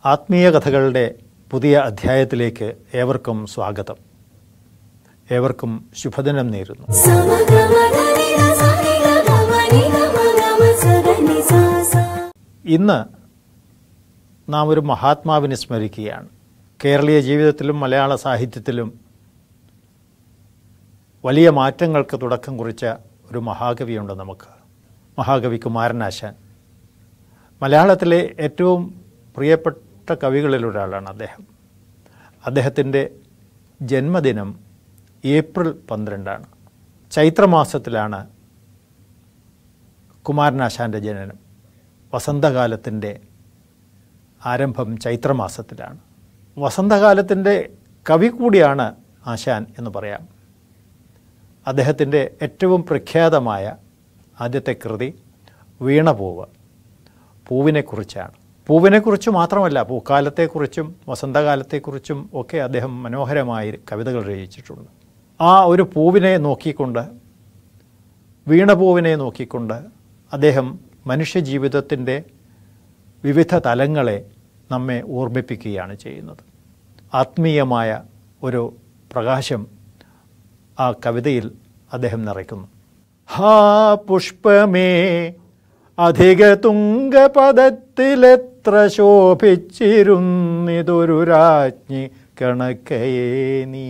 ആത്മീയ കഥകളുടെ പുതിയ അധ്യായത്തിലേക്ക് ഏവർക്കും സ്വാഗതം ഏവർക്കും ശുഭദിനം നേരുന്നു ഇന്ന് നാം ഒരു മഹാത്മാവിനെ സ്മരിക്കുകയാണ് കേരളീയ ജീവിതത്തിലും മലയാള സാഹിത്യത്തിലും വലിയ മാറ്റങ്ങൾക്ക് തുടക്കം കുറിച്ച ഒരു മഹാകവിയുണ്ട് നമുക്ക് മഹാകവി കുമാരനാശാൻ മലയാളത്തിലെ ഏറ്റവും പ്രിയപ്പെട്ട കവികളിലൊരാളാണ് അദ്ദേഹം അദ്ദേഹത്തിൻ്റെ ജന്മദിനം ഏപ്രിൽ പന്ത്രണ്ടാണ് ചൈത്രമാസത്തിലാണ് കുമാരനാശാൻ്റെ ജനനം വസന്തകാലത്തിൻ്റെ ആരംഭം ചൈത്രമാസത്തിലാണ് വസന്തകാലത്തിൻ്റെ കവി കൂടിയാണ് ആശാൻ എന്ന് പറയാം അദ്ദേഹത്തിൻ്റെ ഏറ്റവും പ്രഖ്യാതമായ ആദ്യത്തെ കൃതി വീണപൂവ് പൂവിനെക്കുറിച്ചാണ് പൂവിനെക്കുറിച്ച് മാത്രമല്ല പൂക്കാലത്തെക്കുറിച്ചും വസന്തകാലത്തെക്കുറിച്ചും ഒക്കെ അദ്ദേഹം മനോഹരമായി കവിതകൾ രചിച്ചിട്ടുണ്ട് ആ ഒരു പൂവിനെ നോക്കിക്കൊണ്ട് വീണപൂവിനെ നോക്കിക്കൊണ്ട് അദ്ദേഹം മനുഷ്യജീവിതത്തിൻ്റെ വിവിധ തലങ്ങളെ നമ്മെ ഓർമ്മിപ്പിക്കുകയാണ് ചെയ്യുന്നത് ആത്മീയമായ ഒരു പ്രകാശം ആ കവിതയിൽ അദ്ദേഹം നിറയ്ക്കുന്നു ഹാ പുഷ്പമേ അധിക തുങ്കപദത്തിലെത്ര ശോഭിച്ചിരുന്നിതൊരു രാജ്ഞി കണക്കയേ നീ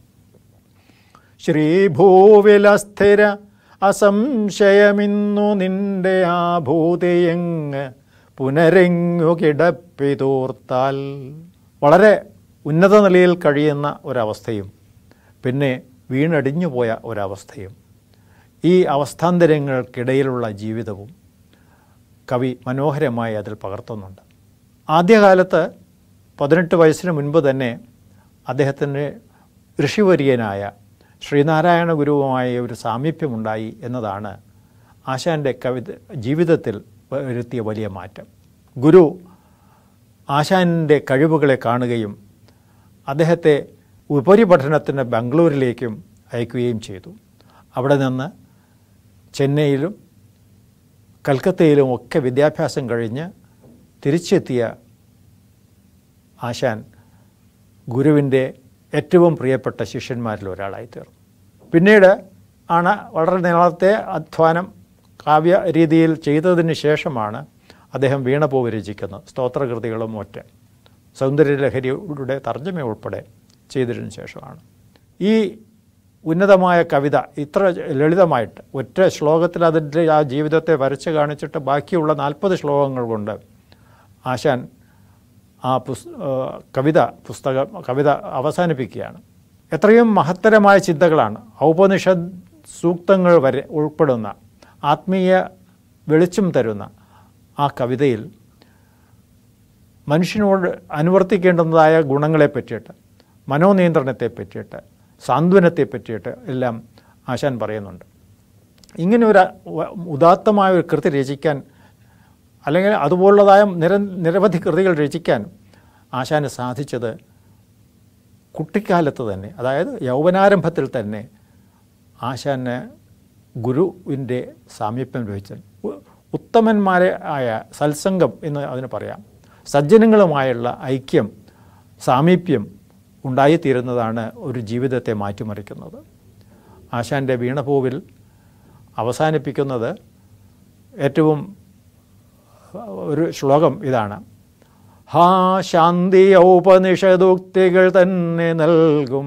ശ്രീഭൂവിലസ്ഥിര അസംശയമിന്നു നിന്റെ ആഭൂതിയങ്ങ് പുനരെങ്ങു കിടപ്പിതോർത്താൽ വളരെ ഉന്നത നിലയിൽ കഴിയുന്ന ഒരവസ്ഥയും പിന്നെ വീണടിഞ്ഞു പോയ ഒരവസ്ഥയും ഈ അവസ്ഥാന്തരങ്ങൾക്കിടയിലുള്ള ജീവിതവും കവി മനോഹരമായി അതിൽ പകർത്തുന്നുണ്ട് ആദ്യകാലത്ത് പതിനെട്ട് വയസ്സിന് മുൻപ് തന്നെ അദ്ദേഹത്തിൻ്റെ ഋഷിവര്യനായ ശ്രീനാരായണ ഗുരുവുമായി ഒരു സാമീപ്യമുണ്ടായി എന്നതാണ് ആശാൻ്റെ കവിത ജീവിതത്തിൽ വരുത്തിയ വലിയ മാറ്റം ഗുരു ആശാനിൻ്റെ കഴിവുകളെ കാണുകയും അദ്ദേഹത്തെ ഉപരിപഠനത്തിന് ബാംഗ്ലൂരിലേക്കും അയക്കുകയും ചെയ്തു അവിടെ നിന്ന് ചെന്നൈയിലും കൽക്കത്തയിലും ഒക്കെ വിദ്യാഭ്യാസം കഴിഞ്ഞ് തിരിച്ചെത്തിയ ആശാൻ ഗുരുവിൻ്റെ ഏറ്റവും പ്രിയപ്പെട്ട ശിഷ്യന്മാരിൽ ഒരാളായി തീർന്നു പിന്നീട് ആണ് വളരെ നീളത്തെ അധ്വാനം കാവ്യ രീതിയിൽ ചെയ്തതിന് ശേഷമാണ് അദ്ദേഹം വീണപൂവ് രചിക്കുന്നത് സ്തോത്രകൃതികളും ഒറ്റ സൗന്ദര്യലഹരിയുടെ തർജ്ജമ ഉൾപ്പെടെ ചെയ്തതിനു ശേഷമാണ് ഈ ഉന്നതമായ കവിത ഇത്ര ലളിതമായിട്ട് ഒറ്റ ശ്ലോകത്തിൽ അതിൻ്റെ ആ ജീവിതത്തെ വരച്ച് കാണിച്ചിട്ട് ബാക്കിയുള്ള നാൽപ്പത് ശ്ലോകങ്ങൾ കൊണ്ട് ആശാൻ ആ പുസ് കവിത പുസ്തകം കവിത അവസാനിപ്പിക്കുകയാണ് എത്രയും മഹത്തരമായ ചിന്തകളാണ് ഔപനിഷദ് സൂക്തങ്ങൾ വരെ ഉൾപ്പെടുന്ന ആത്മീയ വെളിച്ചം തരുന്ന ആ കവിതയിൽ മനുഷ്യനോട് അനുവർത്തിക്കേണ്ടതായ ഗുണങ്ങളെ പറ്റിയിട്ട് മനോനിയന്ത്രണത്തെ പറ്റിയിട്ട് സാന്ത്വനത്തെ പറ്റിയിട്ട് എല്ലാം ആശാൻ പറയുന്നുണ്ട് ഇങ്ങനെ ഒരു ഉദാത്തമായ ഒരു കൃതി രചിക്കാൻ അല്ലെങ്കിൽ അതുപോലുള്ളതായ നിര നിരവധി കൃതികൾ രചിക്കാൻ ആശാന് സാധിച്ചത് കുട്ടിക്കാലത്ത് തന്നെ അതായത് യൗവനാരംഭത്തിൽ തന്നെ ആശാന് ഗുരുവിൻ്റെ സാമീപ്യം ലഭിച്ച ഉത്തമന്മാരെ ആയ സത്സംഗം എന്ന് അതിന് പറയാം സജ്ജനങ്ങളുമായുള്ള ഐക്യം സാമീപ്യം ഉണ്ടായിത്തീരുന്നതാണ് ഒരു ജീവിതത്തെ മാറ്റിമറിക്കുന്നത് ആശാൻ്റെ വീണപൂവിൽ അവസാനിപ്പിക്കുന്നത് ഏറ്റവും ഒരു ശ്ലോകം ഇതാണ് ഹാ ശാന്തി ഔപനിഷദുക്തികൾ തന്നെ നൽകും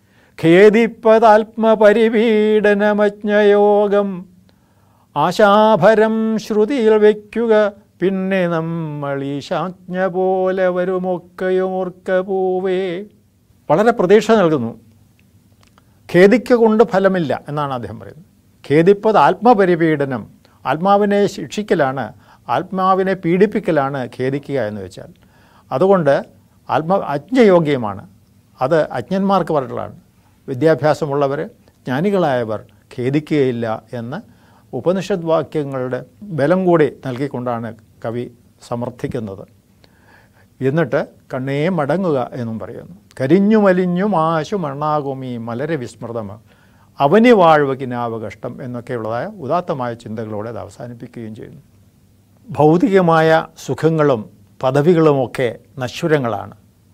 ഖേദിപ്പതാത്മപരിപീഡനമജ്ഞയോഗം ആശാഭരം ശ്രുതിയിൽ വയ്ക്കുക പിന്നെ നമ്മൾ ഈ ശാജ്ഞ പോലെ വരുമൊക്കെയോർക്ക പോവേ വളരെ പ്രതീക്ഷ നൽകുന്നു ഖേദിക്ക കൊണ്ട് ഫലമില്ല എന്നാണ് അദ്ദേഹം പറയുന്നത് ഖേദിപ്പത് ആത്മപരിപീഡനം ആത്മാവിനെ ശിക്ഷിക്കലാണ് ആത്മാവിനെ പീഡിപ്പിക്കലാണ് ഖേദിക്കുക എന്ന് വെച്ചാൽ അതുകൊണ്ട് ആത്മ അജ്ഞയോഗ്യമാണ് അത് അജ്ഞന്മാർക്ക് പറഞ്ഞതാണ് വിദ്യാഭ്യാസമുള്ളവർ ജ്ഞാനികളായവർ ഖേദിക്കുകയില്ല എന്ന് ഉപനിഷത് വാക്യങ്ങളുടെ ബലം കൂടി നൽകിക്കൊണ്ടാണ് കവി സമർത്ഥിക്കുന്നത് എന്നിട്ട് കണ്ണേ മടങ്ങുക എന്നും പറയുന്നു കരിഞ്ഞു മലിഞ്ഞു മാശു മണ്ണാകും ഈ മലര വിസ്മൃതം അവനി വാഴ്വ കിനാവ കഷ്ടം എന്നൊക്കെയുള്ളതായ ഉദാത്തമായ ചിന്തകളോടെ അത് അവസാനിപ്പിക്കുകയും ചെയ്യുന്നു ഭൗതികമായ സുഖങ്ങളും പദവികളുമൊക്കെ നശ്വരങ്ങളാണ്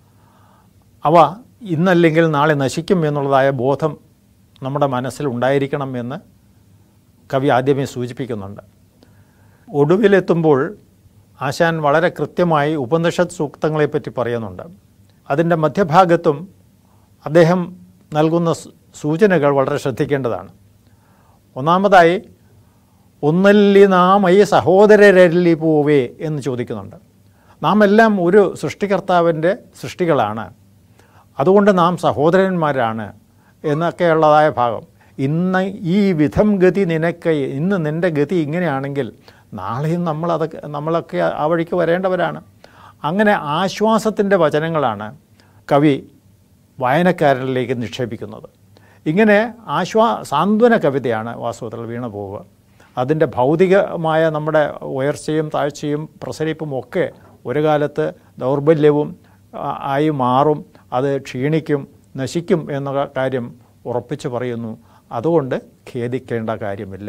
അവ ഇന്നല്ലെങ്കിൽ നാളെ നശിക്കും എന്നുള്ളതായ ബോധം നമ്മുടെ മനസ്സിൽ ഉണ്ടായിരിക്കണം എന്ന് കവി ആദ്യമേ സൂചിപ്പിക്കുന്നുണ്ട് ഒടുവിലെത്തുമ്പോൾ ആശാൻ വളരെ കൃത്യമായി ഉപനിഷത്ത് സൂക്തങ്ങളെപ്പറ്റി പറയുന്നുണ്ട് അതിൻ്റെ മധ്യഭാഗത്തും അദ്ദേഹം നൽകുന്ന സൂ- സൂചനകൾ വളരെ ശ്രദ്ധിക്കേണ്ടതാണ് ഒന്നാമതായി ഒന്നല്ലി നാം ഈ സഹോദരരല്ലി പോവേ എന്ന് ചോദിക്കുന്നുണ്ട് നാം എല്ലാം ഒരു സൃഷ്ടികർത്താവിൻ്റെ സൃഷ്ടികളാണ് അതുകൊണ്ട് നാം സഹോദരന്മാരാണ് എന്നൊക്കെയുള്ളതായ ഭാഗം ഇന്ന് ഈ വിധം ഗതി നിനക്ക് ഇന്ന് നിൻ്റെ ഗതി ഇങ്ങനെയാണെങ്കിൽ നാളെയും നമ്മളതൊക്കെ നമ്മളൊക്കെ ആ വഴിക്ക് വരേണ്ടവരാണ് അങ്ങനെ ആശ്വാസത്തിൻ്റെ വചനങ്ങളാണ് കവി വായനക്കാരനിലേക്ക് നിക്ഷേപിക്കുന്നത് ഇങ്ങനെ ആശ്വാ സാന്ത്വന കവിതയാണ് വാസ്തവത്തിൽ വീണ പോവുക അതിൻ്റെ ഭൗതികമായ നമ്മുടെ ഉയർച്ചയും താഴ്ചയും പ്രസരിപ്പും ഒക്കെ ഒരു കാലത്ത് ദൗർബല്യവും ആ, ആയി മാറും അത് ക്ഷീണിക്കും നശിക്കും എന്ന കാര്യം ഉറപ്പിച്ച് പറയുന്നു അതുകൊണ്ട് ഖേദിക്കേണ്ട കാര്യമില്ല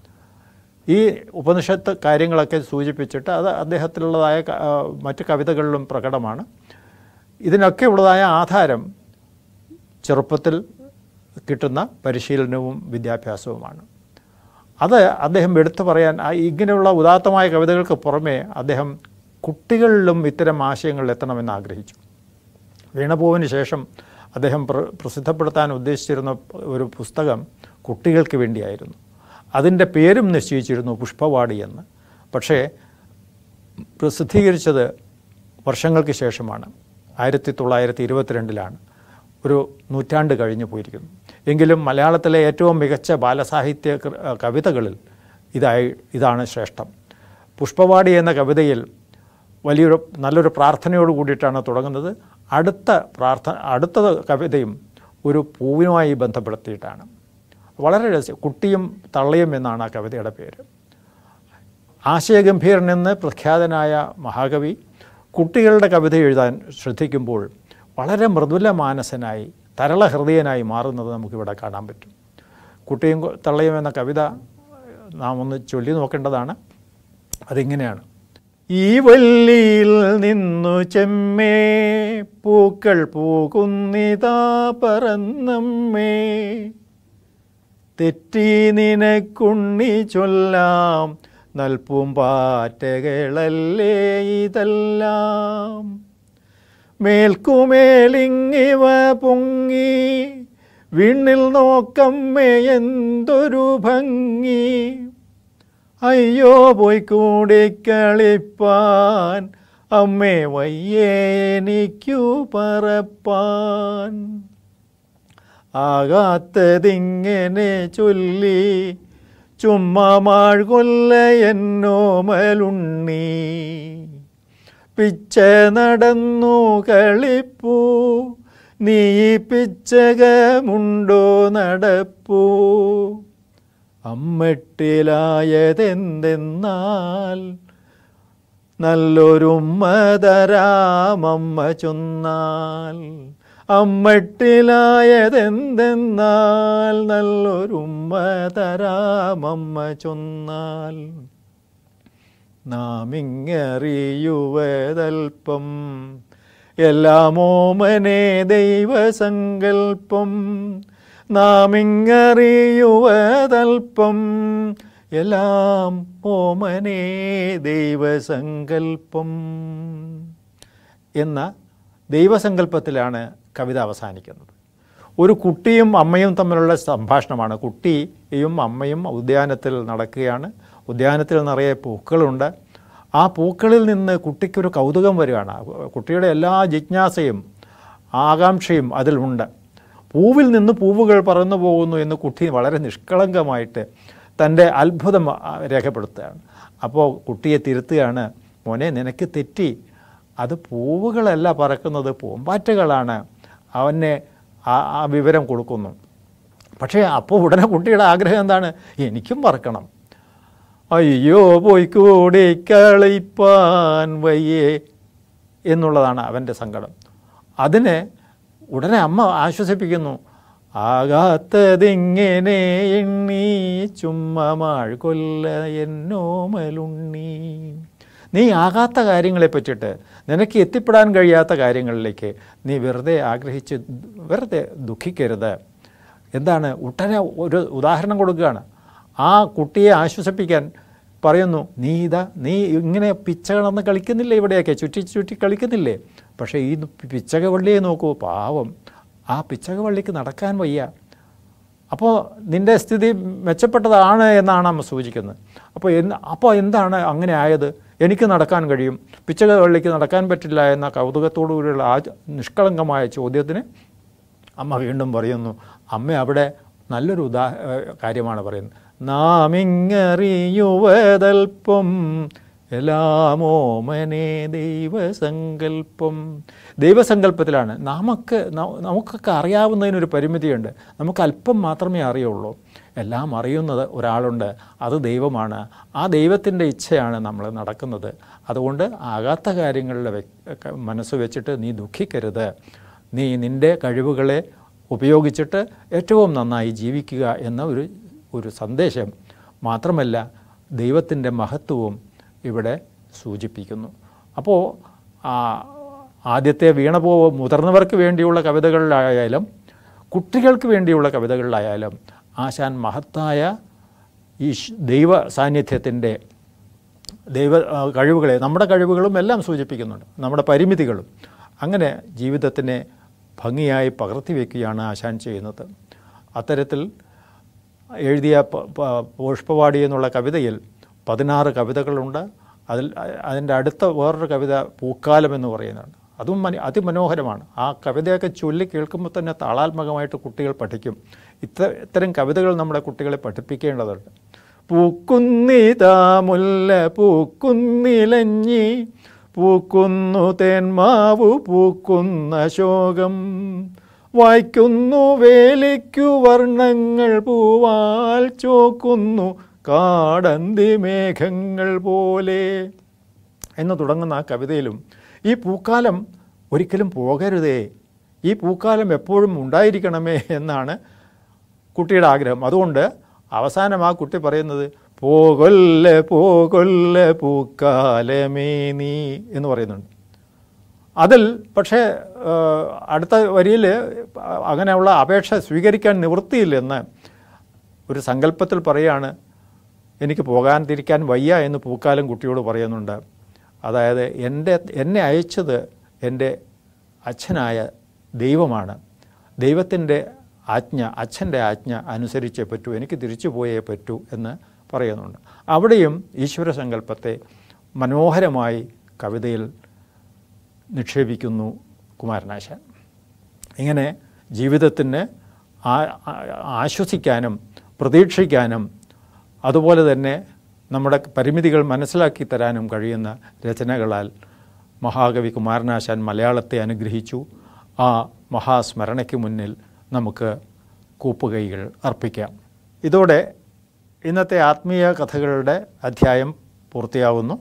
ഈ ഉപനിഷത്ത് കാര്യങ്ങളൊക്കെ സൂചിപ്പിച്ചിട്ട് അത് അദ്ദേഹത്തിലുള്ളതായ ക- ആ, മറ്റ് കവിതകളിലും പ്രകടമാണ് ഇതിനൊക്കെ ഉള്ളതായ ആധാരം ചെറുപ്പത്തിൽ കിട്ടുന്ന പരിശീലനവും വിദ്യാഭ്യാസവുമാണ് അത് അദ്ദേഹം എടുത്തു പറയാൻ ആ ഇങ്ങനെയുള്ള ഉദാത്തമായ കവിതകൾക്ക് പുറമേ അദ്ദേഹം കുട്ടികളിലും ഇത്തരം ആശയങ്ങളിൽ എത്തണമെന്ന് ആഗ്രഹിച്ചു വീണപൂവിന് ശേഷം അദ്ദേഹം പ്ര- പ്രസിദ്ധപ്പെടുത്താൻ ഉദ്ദേശിച്ചിരുന്ന ഒരു പുസ്തകം കുട്ടികൾക്ക് വേണ്ടിയായിരുന്നു അതിൻ്റെ പേരും നിശ്ചയിച്ചിരുന്നു പുഷ്പവാടി എന്ന് പക്ഷേ പ്രസിദ്ധീകരിച്ചത് വർഷങ്ങൾക്ക് ശേഷമാണ് ആയിരത്തി തൊള്ളായിരത്തി ഇരുപത്തിരണ്ടിലാണ് ഒരു നൂറ്റാണ്ട് കഴിഞ്ഞു പോയിരിക്കുന്നു എങ്കിലും മലയാളത്തിലെ ഏറ്റവും മികച്ച ബാലസാഹിത്യ കൃ- കവിതകളിൽ ഇതായി ഇതാണ് ശ്രേഷ്ഠം പുഷ്പവാടി എന്ന കവിതയിൽ വലിയൊരു നല്ലൊരു പ്രാർത്ഥനയോട് കൂടിയിട്ടാണ് തുടങ്ങുന്നത് അടുത്ത പ്രാർത്ഥന അടുത്ത കവിതയും ഒരു പൂവിനുമായി ബന്ധപ്പെടുത്തിയിട്ടാണ് വളരെ രസം കുട്ടിയും തള്ളയും എന്നാണ് ആ കവിതയുടെ പേര് ആശയഗംഭീരൻ എന്ന് പ്രഖ്യാതനായ മഹാകവി കുട്ടികളുടെ കവിത എഴുതാൻ ശ്രദ്ധിക്കുമ്പോൾ വളരെ മൃദുല മാനസനായി തരളഹൃദയനായി മാറുന്നത് നമുക്കിവിടെ കാണാൻ പറ്റും കുട്ടിയും കൊ- തള്ളയും എന്ന കവിത നാം ഒന്ന് ചൊല്ലി നോക്കേണ്ടതാണ് അതിങ്ങനെയാണ് ഈ വല്ലിയിൽ നിന്നു ചെമ്മേ പൂക്കൾ പൂകുന്നിതാ പറന്നമ്മേ തെറ്റി നിനക്കുണ്ണി ചൊല്ലാം നൽപ്പും പാറ്റകളല്ലേ ഇതെല്ലാം മേൽക്കുമേലിങ്ങിവ പൊങ്ങി വിണ്ണിൽ നോക്കമ്മേ എന്തൊരു ഭംഗി അയ്യോ പോയി കൂടി കളിപ്പാൻ അമ്മേ വയ്യേ എനിക്കു പറപ്പാൻ ആകാത്തതിങ്ങനെ ചൊല്ലി ചുമ്മാ മാൾ കൊല്ല എന്നോമലുണ്ണി പിച്ച നടന്നു കളിപ്പൂ നീ പിച്ചകമുണ്ടോ നടപ്പൂ അമ്മട്ടിലായതെന്തെന്നാൽ നല്ലൊരുമ്മതരാമമ്മ ചൊന്നാൽ അമ്മട്ടിലായതെന്തെന്നാൽ നല്ലൊരുമ്മതരാമമ്മ ചൊന്നാൽ നാം ഇങ്ങറിയുവതൽപ്പം എല്ലാമോമനെ ദൈവസങ്കൽപ്പം നാം ഇങ്ങറിയുവതൽപ്പം എല്ലാം ഓമനെ ദൈവസങ്കൽപ്പം എന്ന ദൈവസങ്കല്പത്തിലാണ് കവിത അവസാനിക്കുന്നത് ഒരു കുട്ടിയും അമ്മയും തമ്മിലുള്ള സംഭാഷണമാണ് കുട്ടിയും അമ്മയും ഉദ്യാനത്തിൽ നടക്കുകയാണ് ഉദ്യാനത്തിൽ നിറയെ പൂക്കളുണ്ട് ആ പൂക്കളിൽ നിന്ന് കുട്ടിക്കൊരു കൗതുകം വരികയാണ് കുട്ടിയുടെ എല്ലാ ജിജ്ഞാസയും ആകാംക്ഷയും അതിലുണ്ട് പൂവിൽ നിന്ന് പൂവുകൾ പറന്നു പോകുന്നു എന്ന് കുട്ടി വളരെ നിഷ്കളങ്കമായിട്ട് തൻ്റെ അത്ഭുതം ആ, രേഖപ്പെടുത്തുകയാണ് അപ്പോൾ കുട്ടിയെ തിരുത്തുകയാണ് മോനെ നിനക്ക് തെറ്റി അത് പൂവുകളല്ല പറക്കുന്നത് പൂമ്പാറ്റകളാണ് അവനെ ആ ആ വിവരം കൊടുക്കുന്നു പക്ഷേ അപ്പോൾ ഉടനെ കുട്ടിയുടെ ആഗ്രഹം എന്താണ് എനിക്കും പറക്കണം അയ്യോ പോയി കൂടി കളിപ്പാൻ വയ്യേ എന്നുള്ളതാണ് അവൻ്റെ സങ്കടം അതിനെ ഉടനെ അമ്മ ആശ്വസിപ്പിക്കുന്നു ആകാത്തതിങ്ങനെ എണ്ണി ചുമ്മാ മാഴ് കൊല്ല എന്നോമലുണ്ണി നീ ആകാത്ത കാര്യങ്ങളെ പറ്റിയിട്ട് നിനക്ക് എത്തിപ്പെടാൻ കഴിയാത്ത കാര്യങ്ങളിലേക്ക് നീ വെറുതെ ആഗ്രഹിച്ച് വെറുതെ ദുഃഖിക്കരുത് എന്താണ് ഉടനെ ഒരു ഉദാഹരണം കൊടുക്കുകയാണ് ആ കുട്ടിയെ ആശ്വസിപ്പിക്കാൻ പറയുന്നു നീ ഇതാ നീ ഇങ്ങനെ പിച്ചകളന്ന് കളിക്കുന്നില്ലേ ഇവിടെയൊക്കെ ചുറ്റി ചുറ്റി കളിക്കുന്നില്ലേ പക്ഷേ ഈ പിച്ചകവള്ളിയെ നോക്കൂ പാവം ആ പിച്ചകവള്ളിക്ക് നടക്കാൻ വയ്യ അപ്പോൾ നിൻ്റെ സ്ഥിതി മെച്ചപ്പെട്ടതാണ് എന്നാണ് അമ്മ സൂചിക്കുന്നത് അപ്പോൾ എന്ന് അപ്പോൾ എന്താണ് അങ്ങനെ ആയത് എനിക്ക് നടക്കാൻ കഴിയും പിച്ചകവള്ളിക്ക് നടക്കാൻ പറ്റില്ല എന്ന കൗതുകത്തോടുകൂടിയുള്ള ആ നിഷ്കളങ്കമായ ചോദ്യത്തിന് അമ്മ വീണ്ടും പറയുന്നു അമ്മ അവിടെ നല്ലൊരു ഉദാ ഏഹ് കാര്യമാണ് പറയുന്നത് നാം ഇങ്ങറിയുവതൽപ്പം എല്ലാമോമനെ ദൈവസങ്കല്പം ദൈവസങ്കല്പത്തിലാണ് നമുക്ക് ന- നമുക്കൊക്കെ അറിയാവുന്നതിനൊരു പരിമിതിയുണ്ട് നമുക്ക് അല്പം മാത്രമേ അറിയുള്ളൂ എല്ലാം അറിയുന്നത് ഒരാളുണ്ട് അത് ദൈവമാണ് ആ ദൈവത്തിൻ്റെ ഇച്ഛയാണ് നമ്മൾ നടക്കുന്നത് അതുകൊണ്ട് ആകാത്ത കാര്യങ്ങളിൽ വെ- മനസ്സ് വെച്ചിട്ട് നീ ദുഃഖിക്കരുത് നീ നിൻ്റെ കഴിവുകളെ ഉപയോഗിച്ചിട്ട് ഏറ്റവും നന്നായി ജീവിക്കുക എന്ന ഒരു ഒരു സന്ദേശം മാത്രമല്ല ദൈവത്തിൻ്റെ മഹത്വവും ഇവിടെ സൂചിപ്പിക്കുന്നു അപ്പോൾ ആ, ആദ്യത്തെ വീണപോ മുതിർന്നവർക്ക് വേണ്ടിയുള്ള കവിതകളിലായാലും കുട്ടികൾക്ക് വേണ്ടിയുള്ള കവിതകളിലായാലും ആശാൻ മഹത്തായ ഈ ശ്- ദൈവ സാന്നിധ്യത്തിൻ്റെ ദൈവ ആ, കഴിവുകളെ നമ്മുടെ കഴിവുകളും എല്ലാം സൂചിപ്പിക്കുന്നുണ്ട് നമ്മുടെ പരിമിതികളും അങ്ങനെ ജീവിതത്തിനെ ഭംഗിയായി പകർത്തി വയ്ക്കുകയാണ് ആശാൻ ചെയ്യുന്നത് അത്തരത്തിൽ എഴുതിയ പ- പ- പുഷ്പവാടി എന്നുള്ള കവിതയിൽ പതിനാറ് കവിതകളുണ്ട് അതിൽ അ- അതിൻ്റെ അടുത്ത വേറൊരു കവിത പൂക്കാലം എന്ന് പറയുന്നുണ്ട് അതും മനി അതിമനോഹരമാണ് ആ കവിതയൊക്കെ ചൊല്ലി കേൾക്കുമ്പോൾ തന്നെ താളാത്മകമായിട്ട് കുട്ടികൾ പഠിക്കും ഇത്ര ഇത്തരം കവിതകൾ നമ്മുടെ കുട്ടികളെ പഠിപ്പിക്കേണ്ടതുണ്ട് പൂക്കുന്നിതാ മുല്ല പൂക്കുന്നിലഞ്ഞി പൂക്കുന്നു തേന്മാവു പൂക്കുന്ന ശോകം വായിക്കുന്നു വേലിക്കു വർണ്ണങ്ങൾ പൂവാൽ ചോക്കുന്നു കാടന്തി മേഘങ്ങൾ പോലെ എന്ന് തുടങ്ങുന്ന ആ കവിതയിലും ഈ പൂക്കാലം ഒരിക്കലും പോകരുതേ ഈ പൂക്കാലം എപ്പോഴും ഉണ്ടായിരിക്കണമേ എന്നാണ് കുട്ടിയുടെ ആഗ്രഹം അതുകൊണ്ട് അവസാനം ആ കുട്ടി പറയുന്നത് പോകൊല്ല പോകൊല്ല പൂക്കാലമേ നീ എന്ന് പറയുന്നുണ്ട് അതിൽ പക്ഷേ ആ, അടുത്ത വരിയിൽ അങ്ങനെയുള്ള അപേക്ഷ സ്വീകരിക്കാൻ നിവൃത്തിയില്ലെന്ന് ഒരു സങ്കല്പത്തിൽ പറയാണ് എനിക്ക് പോകാൻ തിരിക്കാൻ വയ്യ എന്ന് പൂക്കാലം കുട്ടിയോട് പറയുന്നുണ്ട് അതായത് എൻ്റെ എന്നെ അയച്ചത് എൻ്റെ അച്ഛനായ ദൈവമാണ് ദൈവത്തിൻ്റെ ആജ്ഞ അച്ഛൻ്റെ ആജ്ഞ അനുസരിച്ചേ പറ്റൂ എനിക്ക് തിരിച്ചു പോയേ പറ്റൂ എന്ന് പറയുന്നുണ്ട് അവിടെയും ഈശ്വര സങ്കല്പത്തെ മനോഹരമായി കവിതയിൽ നിക്ഷേപിക്കുന്നു കുമാരനാശാൻ ഇങ്ങനെ ജീവിതത്തിന് ആ- ആ- ആശ്വസിക്കാനും പ്രതീക്ഷിക്കാനും അതുപോലെ തന്നെ നമ്മുടെ പരിമിതികൾ മനസ്സിലാക്കി തരാനും കഴിയുന്ന രചനകളാൽ മഹാകവി കുമാരനാശാൻ മലയാളത്തെ അനുഗ്രഹിച്ചു ആ മഹാസ്മരണയ്ക്ക് മുന്നിൽ നമുക്ക് കൂപ്പുകൈകൾ അർപ്പിക്കാം ഇതോടെ ഇന്നത്തെ ആത്മീയ കഥകളുടെ അധ്യായം പൂർത്തിയാവുന്നു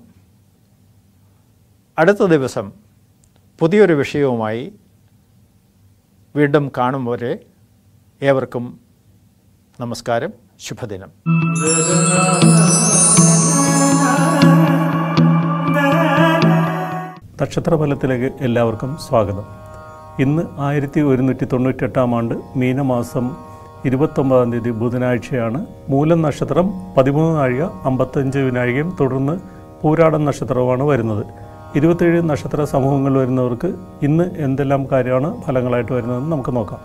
അടുത്ത ദിവസം പുതിയൊരു വിഷയവുമായി വീണ്ടും കാണും വരെ ഏവർക്കും നമസ്കാരം ശുഭദിനം നക്ഷത്രഫലത്തിലേക്ക് എല്ലാവർക്കും സ്വാഗതം ഇന്ന് ആയിരത്തി ഒരുന്നൂറ്റി തൊണ്ണൂറ്റെട്ടാം ആണ്ട് മീനമാസം ഇരുപത്തൊമ്പതാം തീയതി ബുധനാഴ്ചയാണ് മൂലം നക്ഷത്രം പതിമൂന്ന് നാഴിക അമ്പത്തഞ്ച് വിനാഴികയും തുടർന്ന് പൂരാടം നക്ഷത്രവുമാണ് വരുന്നത് ഇരുപത്തേഴ് നക്ഷത്ര സമൂഹങ്ങൾ വരുന്നവർക്ക് ഇന്ന് എന്തെല്ലാം കാര്യമാണ് ഫലങ്ങളായിട്ട് വരുന്നതെന്ന് നമുക്ക് നോക്കാം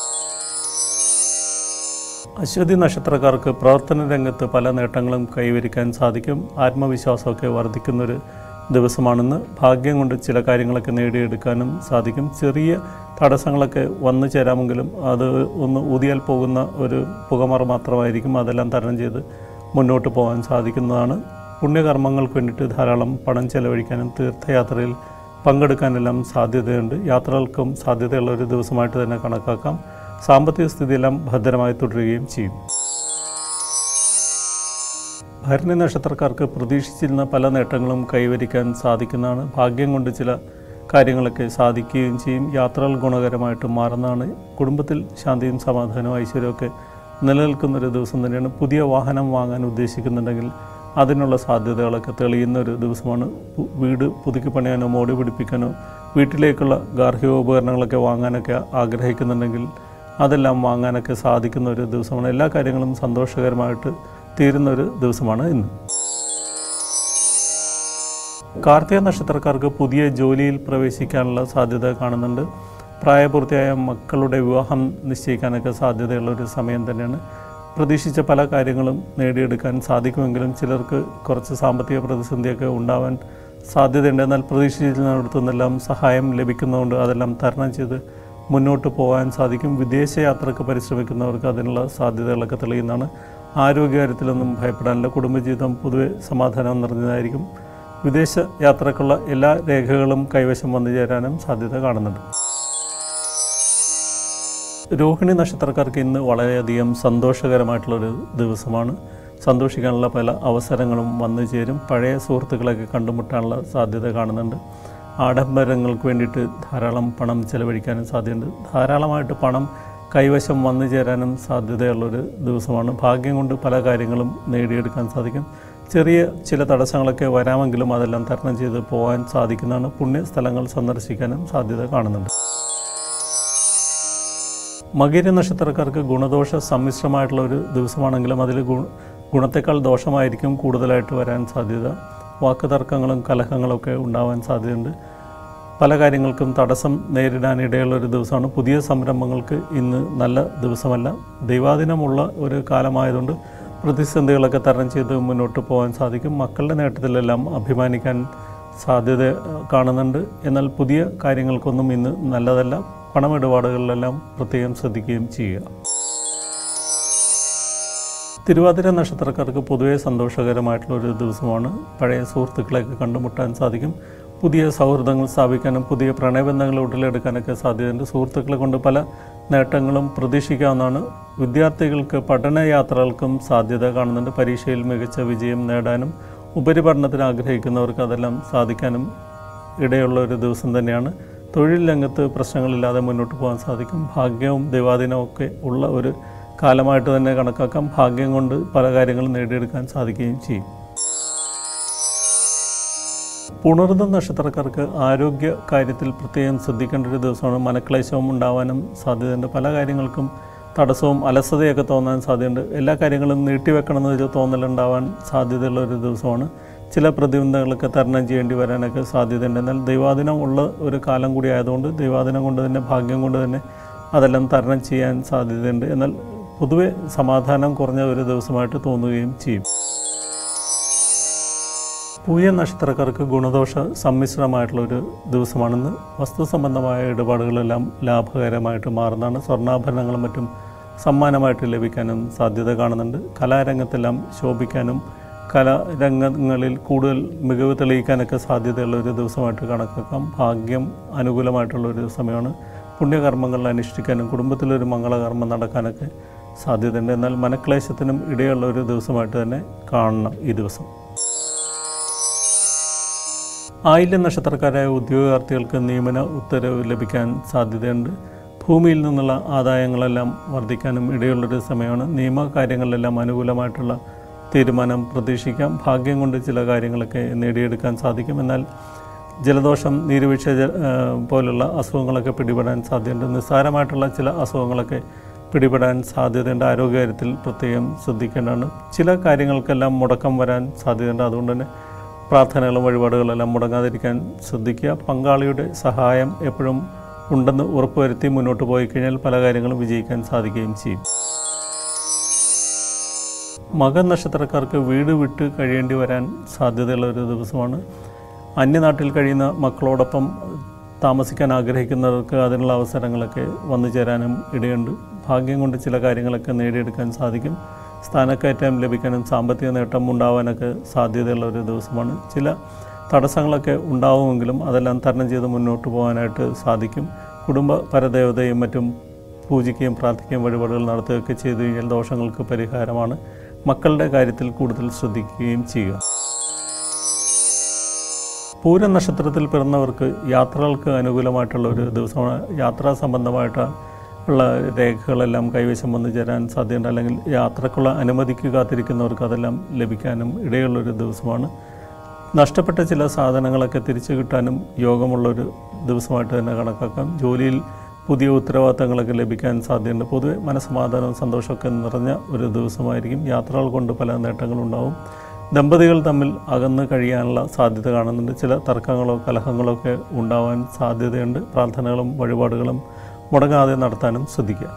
അശ്വതി നക്ഷത്രക്കാർക്ക് പ്രവർത്തന രംഗത്ത് പല നേട്ടങ്ങളും കൈവരിക്കാൻ സാധിക്കും ആത്മവിശ്വാസമൊക്കെ വർദ്ധിക്കുന്നൊരു ദിവസമാണെന്ന് ഭാഗ്യം കൊണ്ട് ചില കാര്യങ്ങളൊക്കെ നേടിയെടുക്കാനും സാധിക്കും ചെറിയ തടസ്സങ്ങളൊക്കെ വന്നു ചേരാമെങ്കിലും അത് ഒന്ന് ഊതിയാൽ പോകുന്ന ഒരു പുകമറ മാത്രമായിരിക്കും അതെല്ലാം തരണം ചെയ്ത് മുന്നോട്ട് പോകാൻ സാധിക്കുന്നതാണ് പുണ്യകർമ്മങ്ങൾക്ക് വേണ്ടിയിട്ട് ധാരാളം പണം ചെലവഴിക്കാനും തീർത്ഥയാത്രയിൽ പങ്കെടുക്കാനെല്ലാം സാധ്യതയുണ്ട് യാത്രകൾക്കും സാധ്യതയുള്ള ഒരു ദിവസമായിട്ട് തന്നെ കണക്കാക്കാം സാമ്പത്തിക സ്ഥിതിയെല്ലാം ഭദ്രമായി തുടരുകയും ചെയ്യും ഭരണി നക്ഷത്രക്കാർക്ക് പ്രതീക്ഷിച്ചിരുന്ന പല നേട്ടങ്ങളും കൈവരിക്കാൻ സാധിക്കുന്നതാണ് ഭാഗ്യം കൊണ്ട് ചില കാര്യങ്ങളൊക്കെ സാധിക്കുകയും ചെയ്യും യാത്രകൾ ഗുണകരമായിട്ട് മാറുന്നതാണ് കുടുംബത്തിൽ ശാന്തിയും സമാധാനവും ഐശ്വര്യമൊക്കെ നിലനിൽക്കുന്ന ഒരു ദിവസം തന്നെയാണ് പുതിയ വാഹനം വാങ്ങാൻ ഉദ്ദേശിക്കുന്നുണ്ടെങ്കിൽ അതിനുള്ള സാധ്യതകളൊക്കെ തെളിയുന്ന ഒരു ദിവസമാണ് പു- വീട് പുതുക്കി പണിയാനോ മോടി പിടിപ്പിക്കാനോ വീട്ടിലേക്കുള്ള ഗാർഹികോപകരണങ്ങളൊക്കെ വാങ്ങാനൊക്കെ ആഗ്രഹിക്കുന്നുണ്ടെങ്കിൽ അതെല്ലാം വാങ്ങാനൊക്കെ സാധിക്കുന്ന ഒരു ദിവസമാണ് എല്ലാ കാര്യങ്ങളും സന്തോഷകരമായിട്ട് തീരുന്ന ഒരു ദിവസമാണ് ഇന്ന് കാർത്തിക നക്ഷത്രക്കാർക്ക് പുതിയ ജോലിയിൽ പ്രവേശിക്കാനുള്ള സാധ്യത കാണുന്നുണ്ട് പ്രായപൂർത്തിയായ മക്കളുടെ വിവാഹം നിശ്ചയിക്കാനൊക്കെ സാധ്യതയുള്ള ഒരു സമയം തന്നെയാണ് പ്രതീക്ഷിച്ച പല കാര്യങ്ങളും നേടിയെടുക്കാൻ സാധിക്കുമെങ്കിലും ചിലർക്ക് കുറച്ച് സാമ്പത്തിക പ്രതിസന്ധിയൊക്കെ ഉണ്ടാവാൻ സാധ്യതയുണ്ട് എന്നാൽ പ്രതീക്ഷിച്ചിടത്തുനിന്നെല്ലാം സഹായം ലഭിക്കുന്നതുകൊണ്ട് അതെല്ലാം തരണം ചെയ്ത് മുന്നോട്ട് പോകാൻ സാധിക്കും വിദേശ യാത്രക്ക് പരിശ്രമിക്കുന്നവർക്ക് അതിനുള്ള സാധ്യതകളൊക്കെ തെളിയുന്നതാണ് ആരോഗ്യകാര്യത്തിലൊന്നും ഭയപ്പെടാനില്ല കുടുംബജീവിതം പൊതുവെ സമാധാനം നിറഞ്ഞതായിരിക്കും വിദേശ യാത്രക്കുള്ള എല്ലാ രേഖകളും കൈവശം വന്നു ചേരാനും സാധ്യത കാണുന്നുണ്ട് രോഹിണി നക്ഷത്രക്കാർക്ക് ഇന്ന് വളരെയധികം സന്തോഷകരമായിട്ടുള്ളൊരു ദിവസമാണ് സന്തോഷിക്കാനുള്ള പല അവസരങ്ങളും വന്നു ചേരും പഴയ സുഹൃത്തുക്കളൊക്കെ കണ്ടുമുട്ടാനുള്ള സാധ്യത കാണുന്നുണ്ട് ആഡംബരങ്ങൾക്ക് വേണ്ടിയിട്ട് ധാരാളം പണം ചെലവഴിക്കാനും സാധ്യതയുണ്ട് ധാരാളമായിട്ട് പണം കൈവശം വന്നു ചേരാനും സാധ്യതയുള്ളൊരു ദിവസമാണ് ഭാഗ്യം കൊണ്ട് പല കാര്യങ്ങളും നേടിയെടുക്കാൻ സാധിക്കും ചെറിയ ചില തടസ്സങ്ങളൊക്കെ വരാമെങ്കിലും അതെല്ലാം തരണം ചെയ്ത് പോകാൻ സാധിക്കുന്നതാണ് പുണ്യ സ്ഥലങ്ങൾ സന്ദർശിക്കാനും സാധ്യത കാണുന്നുണ്ട് മകര നക്ഷത്രക്കാർക്ക് ഗുണദോഷ സമ്മിശ്രമായിട്ടുള്ള ഒരു ദിവസമാണെങ്കിലും അതിൽ ഗുണ ഗുണത്തെക്കാൾ ദോഷമായിരിക്കും കൂടുതലായിട്ട് വരാൻ സാധ്യത വാക്കുതർക്കങ്ങളും കലഹങ്ങളും ഒക്കെ ഉണ്ടാവാൻ സാധ്യതയുണ്ട് പല കാര്യങ്ങൾക്കും തടസ്സം നേരിടാൻ ഇടയുള്ള ഒരു ദിവസമാണ് പുതിയ സംരംഭങ്ങൾക്ക് ഇന്ന് നല്ല ദിവസമല്ല ദൈവാധീനമുള്ള ഒരു കാലമായതുകൊണ്ട് പ്രതിസന്ധികളൊക്കെ തരണം ചെയ്ത് മുന്നോട്ട് പോകാൻ സാധിക്കും മക്കളുടെ നേട്ടത്തിലെല്ലാം അഭിമാനിക്കാൻ സാധ്യത ഏഹ്, കാണുന്നുണ്ട് എന്നാൽ പുതിയ കാര്യങ്ങൾക്കൊന്നും ഇന്ന് നല്ലതല്ല പണമിടപാടുകളിലെല്ലാം പ്രത്യേകം ശ്രദ്ധിക്കുകയും ചെയ്യുക തിരുവാതിര നക്ഷത്രക്കാർക്ക് പൊതുവെ സന്തോഷകരമായിട്ടുള്ള ഒരു ദിവസമാണ് പഴയ സുഹൃത്തുക്കളെയൊക്കെ കണ്ടുമുട്ടാൻ സാധിക്കും പുതിയ സൗഹൃദങ്ങൾ സ്ഥാപിക്കാനും പുതിയ പ്രണയബന്ധങ്ങൾ ഉടലെടുക്കാനൊക്കെ സാധ്യതയുണ്ട് സുഹൃത്തുക്കളെ കൊണ്ട് പല നേട്ടങ്ങളും പ്രതീക്ഷിക്കാവുന്നതാണ് വിദ്യാർത്ഥികൾക്ക് പഠനയാത്രകൾക്കും സാധ്യത കാണുന്നുണ്ട് പരീക്ഷയിൽ മികച്ച വിജയം നേടാനും ഉപരിപഠനത്തിന് ആഗ്രഹിക്കുന്നവർക്ക് അതെല്ലാം സാധിക്കാനും ഇടയുള്ള ഒരു ദിവസം തന്നെയാണ് തൊഴിൽ രംഗത്ത് പ്രശ്നങ്ങളില്ലാതെ മുന്നോട്ട് പോകാൻ സാധിക്കും ഭാഗ്യവും ദൈവാധീനവും ഒക്കെ ഉള്ള ഒരു കാലമായിട്ട് തന്നെ കണക്കാക്കാം ഭാഗ്യം കൊണ്ട് പല കാര്യങ്ങളും നേടിയെടുക്കാൻ സാധിക്കുകയും ചെയ്യും പുണർന്ന നക്ഷത്രക്കാർക്ക് ആരോഗ്യ കാര്യത്തിൽ പ്രത്യേകം ശ്രദ്ധിക്കേണ്ട ഒരു ദിവസമാണ് മനക്ലേശവും ഉണ്ടാവാനും സാധ്യതയുണ്ട് പല കാര്യങ്ങൾക്കും തടസ്സവും അലസതയൊക്കെ തോന്നാൻ സാധ്യതയുണ്ട് എല്ലാ കാര്യങ്ങളും നീട്ടിവെക്കണമെന്നൊരു തോന്നലുണ്ടാവാൻ സാധ്യതയുള്ള ഒരു ദിവസമാണ് ചില പ്രതിബന്ധങ്ങളൊക്കെ തരണം ചെയ്യേണ്ടി വരാനൊക്കെ സാധ്യതയുണ്ട് എന്നാൽ ദൈവാധീനം ഉള്ള ഒരു കാലം കൂടി ആയതുകൊണ്ട് ദൈവാധീനം കൊണ്ട് തന്നെ ഭാഗ്യം കൊണ്ട് തന്നെ അതെല്ലാം തരണം ചെയ്യാൻ സാധ്യതയുണ്ട് എന്നാൽ പൊതുവെ സമാധാനം കുറഞ്ഞ ഒരു ദിവസമായിട്ട് തോന്നുകയും ചെയ്യും പൂയ നക്ഷത്രക്കാർക്ക് ഗുണദോഷ സമ്മിശ്രമായിട്ടുള്ള ഒരു ദിവസമാണെന്ന് വസ്തു സംബന്ധമായ ഇടപാടുകളെല്ലാം ലാഭകരമായിട്ട് മാറുന്നതാണ് സ്വർണ്ണാഭരണങ്ങളും മറ്റും സമ്മാനമായിട്ട് ലഭിക്കാനും സാധ്യത കാണുന്നുണ്ട് കലാരംഗത്തെല്ലാം ശോഭിക്കാനും കലാരംഗങ്ങളിൽ കൂടുതൽ മികവ് തെളിയിക്കാനൊക്കെ സാധ്യതയുള്ള ഒരു ദിവസമായിട്ട് കണക്കാക്കാം ഭാഗ്യം അനുകൂലമായിട്ടുള്ള ഒരു സമയമാണ് പുണ്യകർമ്മങ്ങൾ അനുഷ്ഠിക്കാനും കുടുംബത്തിലൊരു മംഗളകർമ്മം നടക്കാനൊക്കെ സാധ്യതയുണ്ട് എന്നാൽ മനക്ലേശത്തിനും ഇടയുള്ള ഒരു ദിവസമായിട്ട് തന്നെ കാണണം ഈ ദിവസം ആയില്യം നക്ഷത്രക്കാരായ ഉദ്യോഗാർത്ഥികൾക്ക് നിയമന ഉത്തരവ് ലഭിക്കാൻ സാധ്യതയുണ്ട് ഭൂമിയിൽ നിന്നുള്ള ആദായങ്ങളെല്ലാം വർദ്ധിക്കാനും ഇടയുള്ളൊരു സമയമാണ് നിയമകാര്യങ്ങളിലെല്ലാം അനുകൂലമായിട്ടുള്ള തീരുമാനം പ്രതീക്ഷിക്കാം ഭാഗ്യം കൊണ്ട് ചില കാര്യങ്ങളൊക്കെ നേടിയെടുക്കാൻ സാധിക്കും എന്നാൽ ജലദോഷം നീരുവീഴ്ച ജ- ആ, പോലുള്ള അസുഖങ്ങളൊക്കെ പിടിപെടാൻ സാധ്യതയുണ്ട് നിസ്സാരമായിട്ടുള്ള ചില അസുഖങ്ങളൊക്കെ പിടിപെടാൻ സാധ്യതയുണ്ട് ആരോഗ്യകാര്യത്തിൽ പ്രത്യേകം ശ്രദ്ധിക്കേണ്ടതാണ് ചില കാര്യങ്ങൾക്കെല്ലാം മുടക്കം വരാൻ സാധ്യതയുണ്ട് അതുകൊണ്ട് തന്നെ പ്രാർത്ഥനകളും വഴിപാടുകളെല്ലാം മുടങ്ങാതിരിക്കാൻ ശ്രദ്ധിക്കുക പങ്കാളിയുടെ സഹായം എപ്പോഴും ഉണ്ടെന്ന് ഉറപ്പുവരുത്തി മുന്നോട്ട് പോയി കഴിഞ്ഞാൽ പല കാര്യങ്ങളും വിജയിക്കാൻ സാധിക്കുകയും ചെയ്യും മകൻ നക്ഷത്രക്കാർക്ക് വീട് വിട്ട് കഴിയേണ്ടി വരാൻ സാധ്യതയുള്ള ഒരു ദിവസമാണ് അന്യനാട്ടിൽ കഴിയുന്ന മക്കളോടൊപ്പം താമസിക്കാൻ ആഗ്രഹിക്കുന്നവർക്ക് അതിനുള്ള അവസരങ്ങളൊക്കെ വന്നു ചേരാനും ഇടയുണ്ട് ഭാഗ്യം കൊണ്ട് ചില കാര്യങ്ങളൊക്കെ നേടിയെടുക്കാൻ സാധിക്കും സ്ഥാനക്കയറ്റം ലഭിക്കാനും സാമ്പത്തിക നേട്ടം ഉണ്ടാവാനൊക്കെ സാധ്യതയുള്ള ഒരു ദിവസമാണ് ചില തടസ്സങ്ങളൊക്കെ ഉണ്ടാവുമെങ്കിലും അതെല്ലാം തരണം ചെയ്ത് മുന്നോട്ട് പോകാനായിട്ട് സാധിക്കും കുടുംബ പരദേവതയും മറ്റും പൂജിക്കുകയും പ്രാർത്ഥിക്കുകയും വഴിപാടുകൾ നടത്തുകയൊക്കെ ചെയ്തു കഴിഞ്ഞാൽ ദോഷങ്ങൾക്ക് പരിഹാരമാണ് മക്കളുടെ കാര്യത്തിൽ കൂടുതൽ ശ്രദ്ധിക്കുകയും ചെയ്യുക പൂരം നക്ഷത്രത്തിൽ പിറന്നവർക്ക് യാത്രകൾക്ക് അനുകൂലമായിട്ടുള്ള ഒരു ദിവസമാണ് യാത്രാ സംബന്ധമായിട്ട് ഉള്ള രേഖകളെല്ലാം കൈവശം വന്നു ചേരാൻ സാധ്യതയുണ്ട് അല്ലെങ്കിൽ യാത്രക്കുള്ള അനുമതിക്ക് കാത്തിരിക്കുന്നവർക്ക് അതെല്ലാം ലഭിക്കാനും ഇടയുള്ളൊരു ദിവസമാണ് നഷ്ടപ്പെട്ട ചില സാധനങ്ങളൊക്കെ തിരിച്ചു കിട്ടാനും യോഗമുള്ളൊരു ദിവസമായിട്ട് തന്നെ കണക്കാക്കാം ജോലിയിൽ പുതിയ ഉത്തരവാദിത്തങ്ങളൊക്കെ ലഭിക്കാൻ സാധ്യതയുണ്ട് പൊതുവെ മനസ്സമാധാനവും സന്തോഷമൊക്കെ നിറഞ്ഞ ഒരു ദിവസമായിരിക്കും യാത്രകൾ കൊണ്ട് പല നേട്ടങ്ങളുണ്ടാവും ദമ്പതികൾ തമ്മിൽ അകന്ന് കഴിയാനുള്ള സാധ്യത കാണുന്നുണ്ട് ചില തർക്കങ്ങളോ കലഹങ്ങളോ ഒക്കെ ഉണ്ടാവാൻ സാധ്യതയുണ്ട് പ്രാർത്ഥനകളും വഴിപാടുകളും മുടങ്ങാതെ നടത്താനും ശ്രദ്ധിക്കുക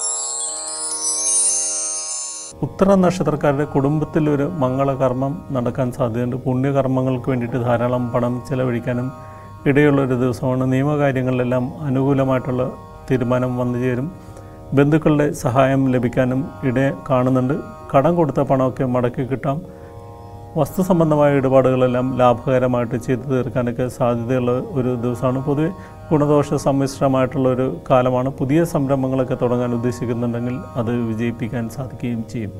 ഉത്തര നക്ഷത്രക്കാരുടെ കുടുംബത്തിൽ ഒരു മംഗളകർമ്മം നടക്കാൻ സാധ്യതയുണ്ട് പുണ്യകർമ്മങ്ങൾക്ക് വേണ്ടിയിട്ട് ധാരാളം പണം ചെലവഴിക്കാനും ഇടയുള്ള ഒരു ദിവസമാണ് നിയമകാര്യങ്ങളിലെല്ലാം അനുകൂലമായിട്ടുള്ള തീരുമാനം വന്നു ചേരും ബന്ധുക്കളുടെ സഹായം ലഭിക്കാനും ഇട കാണുന്നുണ്ട് കടം കൊടുത്ത പണമൊക്കെ മടക്കി കിട്ടാം വസ്തു സംബന്ധമായ ഇടപാടുകളെല്ലാം ലാഭകരമായിട്ട് ചെയ്തു തീർക്കാനൊക്കെ സാധ്യതയുള്ള ഒരു ദിവസമാണ് പൊതുവെ ഗുണദോഷ സമ്മിശ്രമായിട്ടുള്ള ഒരു കാലമാണ് പുതിയ സംരംഭങ്ങളൊക്കെ തുടങ്ങാൻ ഉദ്ദേശിക്കുന്നുണ്ടെങ്കിൽ അത് വിജയിപ്പിക്കാൻ സാധിക്കുകയും ചെയ്യും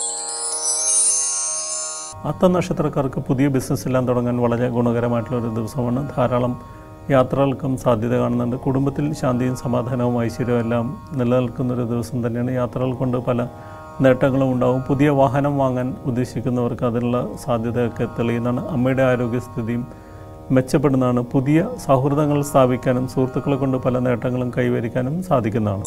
അത്ത നക്ഷത്രക്കാർക്ക് പുതിയ ബിസിനസ് എല്ലാം തുടങ്ങാൻ വളരെ ഗുണകരമായിട്ടുള്ള ഒരു ദിവസമാണ് ധാരാളം യാത്രകൾക്കും സാധ്യത കാണുന്നുണ്ട് കുടുംബത്തിൽ ശാന്തിയും സമാധാനവും ഐശ്വര്യവും എല്ലാം നിലനിൽക്കുന്ന ഒരു ദിവസം തന്നെയാണ് യാത്രകൾ കൊണ്ട് പല നേട്ടങ്ങളും ഉണ്ടാവും പുതിയ വാഹനം വാങ്ങാൻ ഉദ്ദേശിക്കുന്നവർക്ക് അതിനുള്ള സാധ്യതയൊക്കെ തെളിയുന്നതാണ് അമ്മയുടെ ആരോഗ്യസ്ഥിതിയും മെച്ചപ്പെടുന്നതാണ് പുതിയ സൗഹൃദങ്ങൾ സ്ഥാപിക്കാനും സുഹൃത്തുക്കളെ കൊണ്ട് പല നേട്ടങ്ങളും കൈവരിക്കാനും സാധിക്കുന്നതാണ്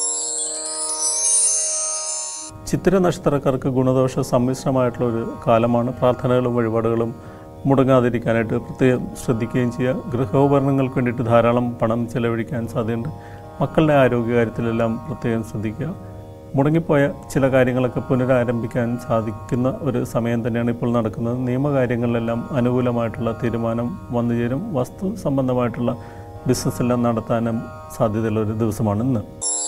ചിത്തിര നക്ഷത്രക്കാർക്ക് ഗുണദോഷ സമ്മിശ്രമായിട്ടുള്ള ഒരു കാലമാണ് പ്രാർത്ഥനകളും വഴിപാടുകളും മുടങ്ങാതിരിക്കാനായിട്ട് പ്രത്യേകം ശ്രദ്ധിക്കുകയും ചെയ്യുക ഗൃഹോപകരണങ്ങൾക്ക് വേണ്ടിയിട്ട് ധാരാളം പണം ചെലവഴിക്കാൻ സാധ്യതയുണ്ട് മക്കളുടെ ആരോഗ്യകാര്യത്തിലെല്ലാം പ്രത്യേകം ശ്രദ്ധിക്കുക മുടങ്ങിപ്പോയ ചില കാര്യങ്ങളൊക്കെ പുനരാരംഭിക്കാൻ സാധിക്കുന്ന ഒരു സമയം തന്നെയാണ് ഇപ്പോൾ നടക്കുന്നത് നിയമകാര്യങ്ങളിലെല്ലാം അനുകൂലമായിട്ടുള്ള തീരുമാനം വന്നു ചേരും വസ്തു സംബന്ധമായിട്ടുള്ള ബിസിനസ് എല്ലാം നടത്താനും സാധ്യതയുള്ള ഒരു ദിവസമാണ് ഇന്ന്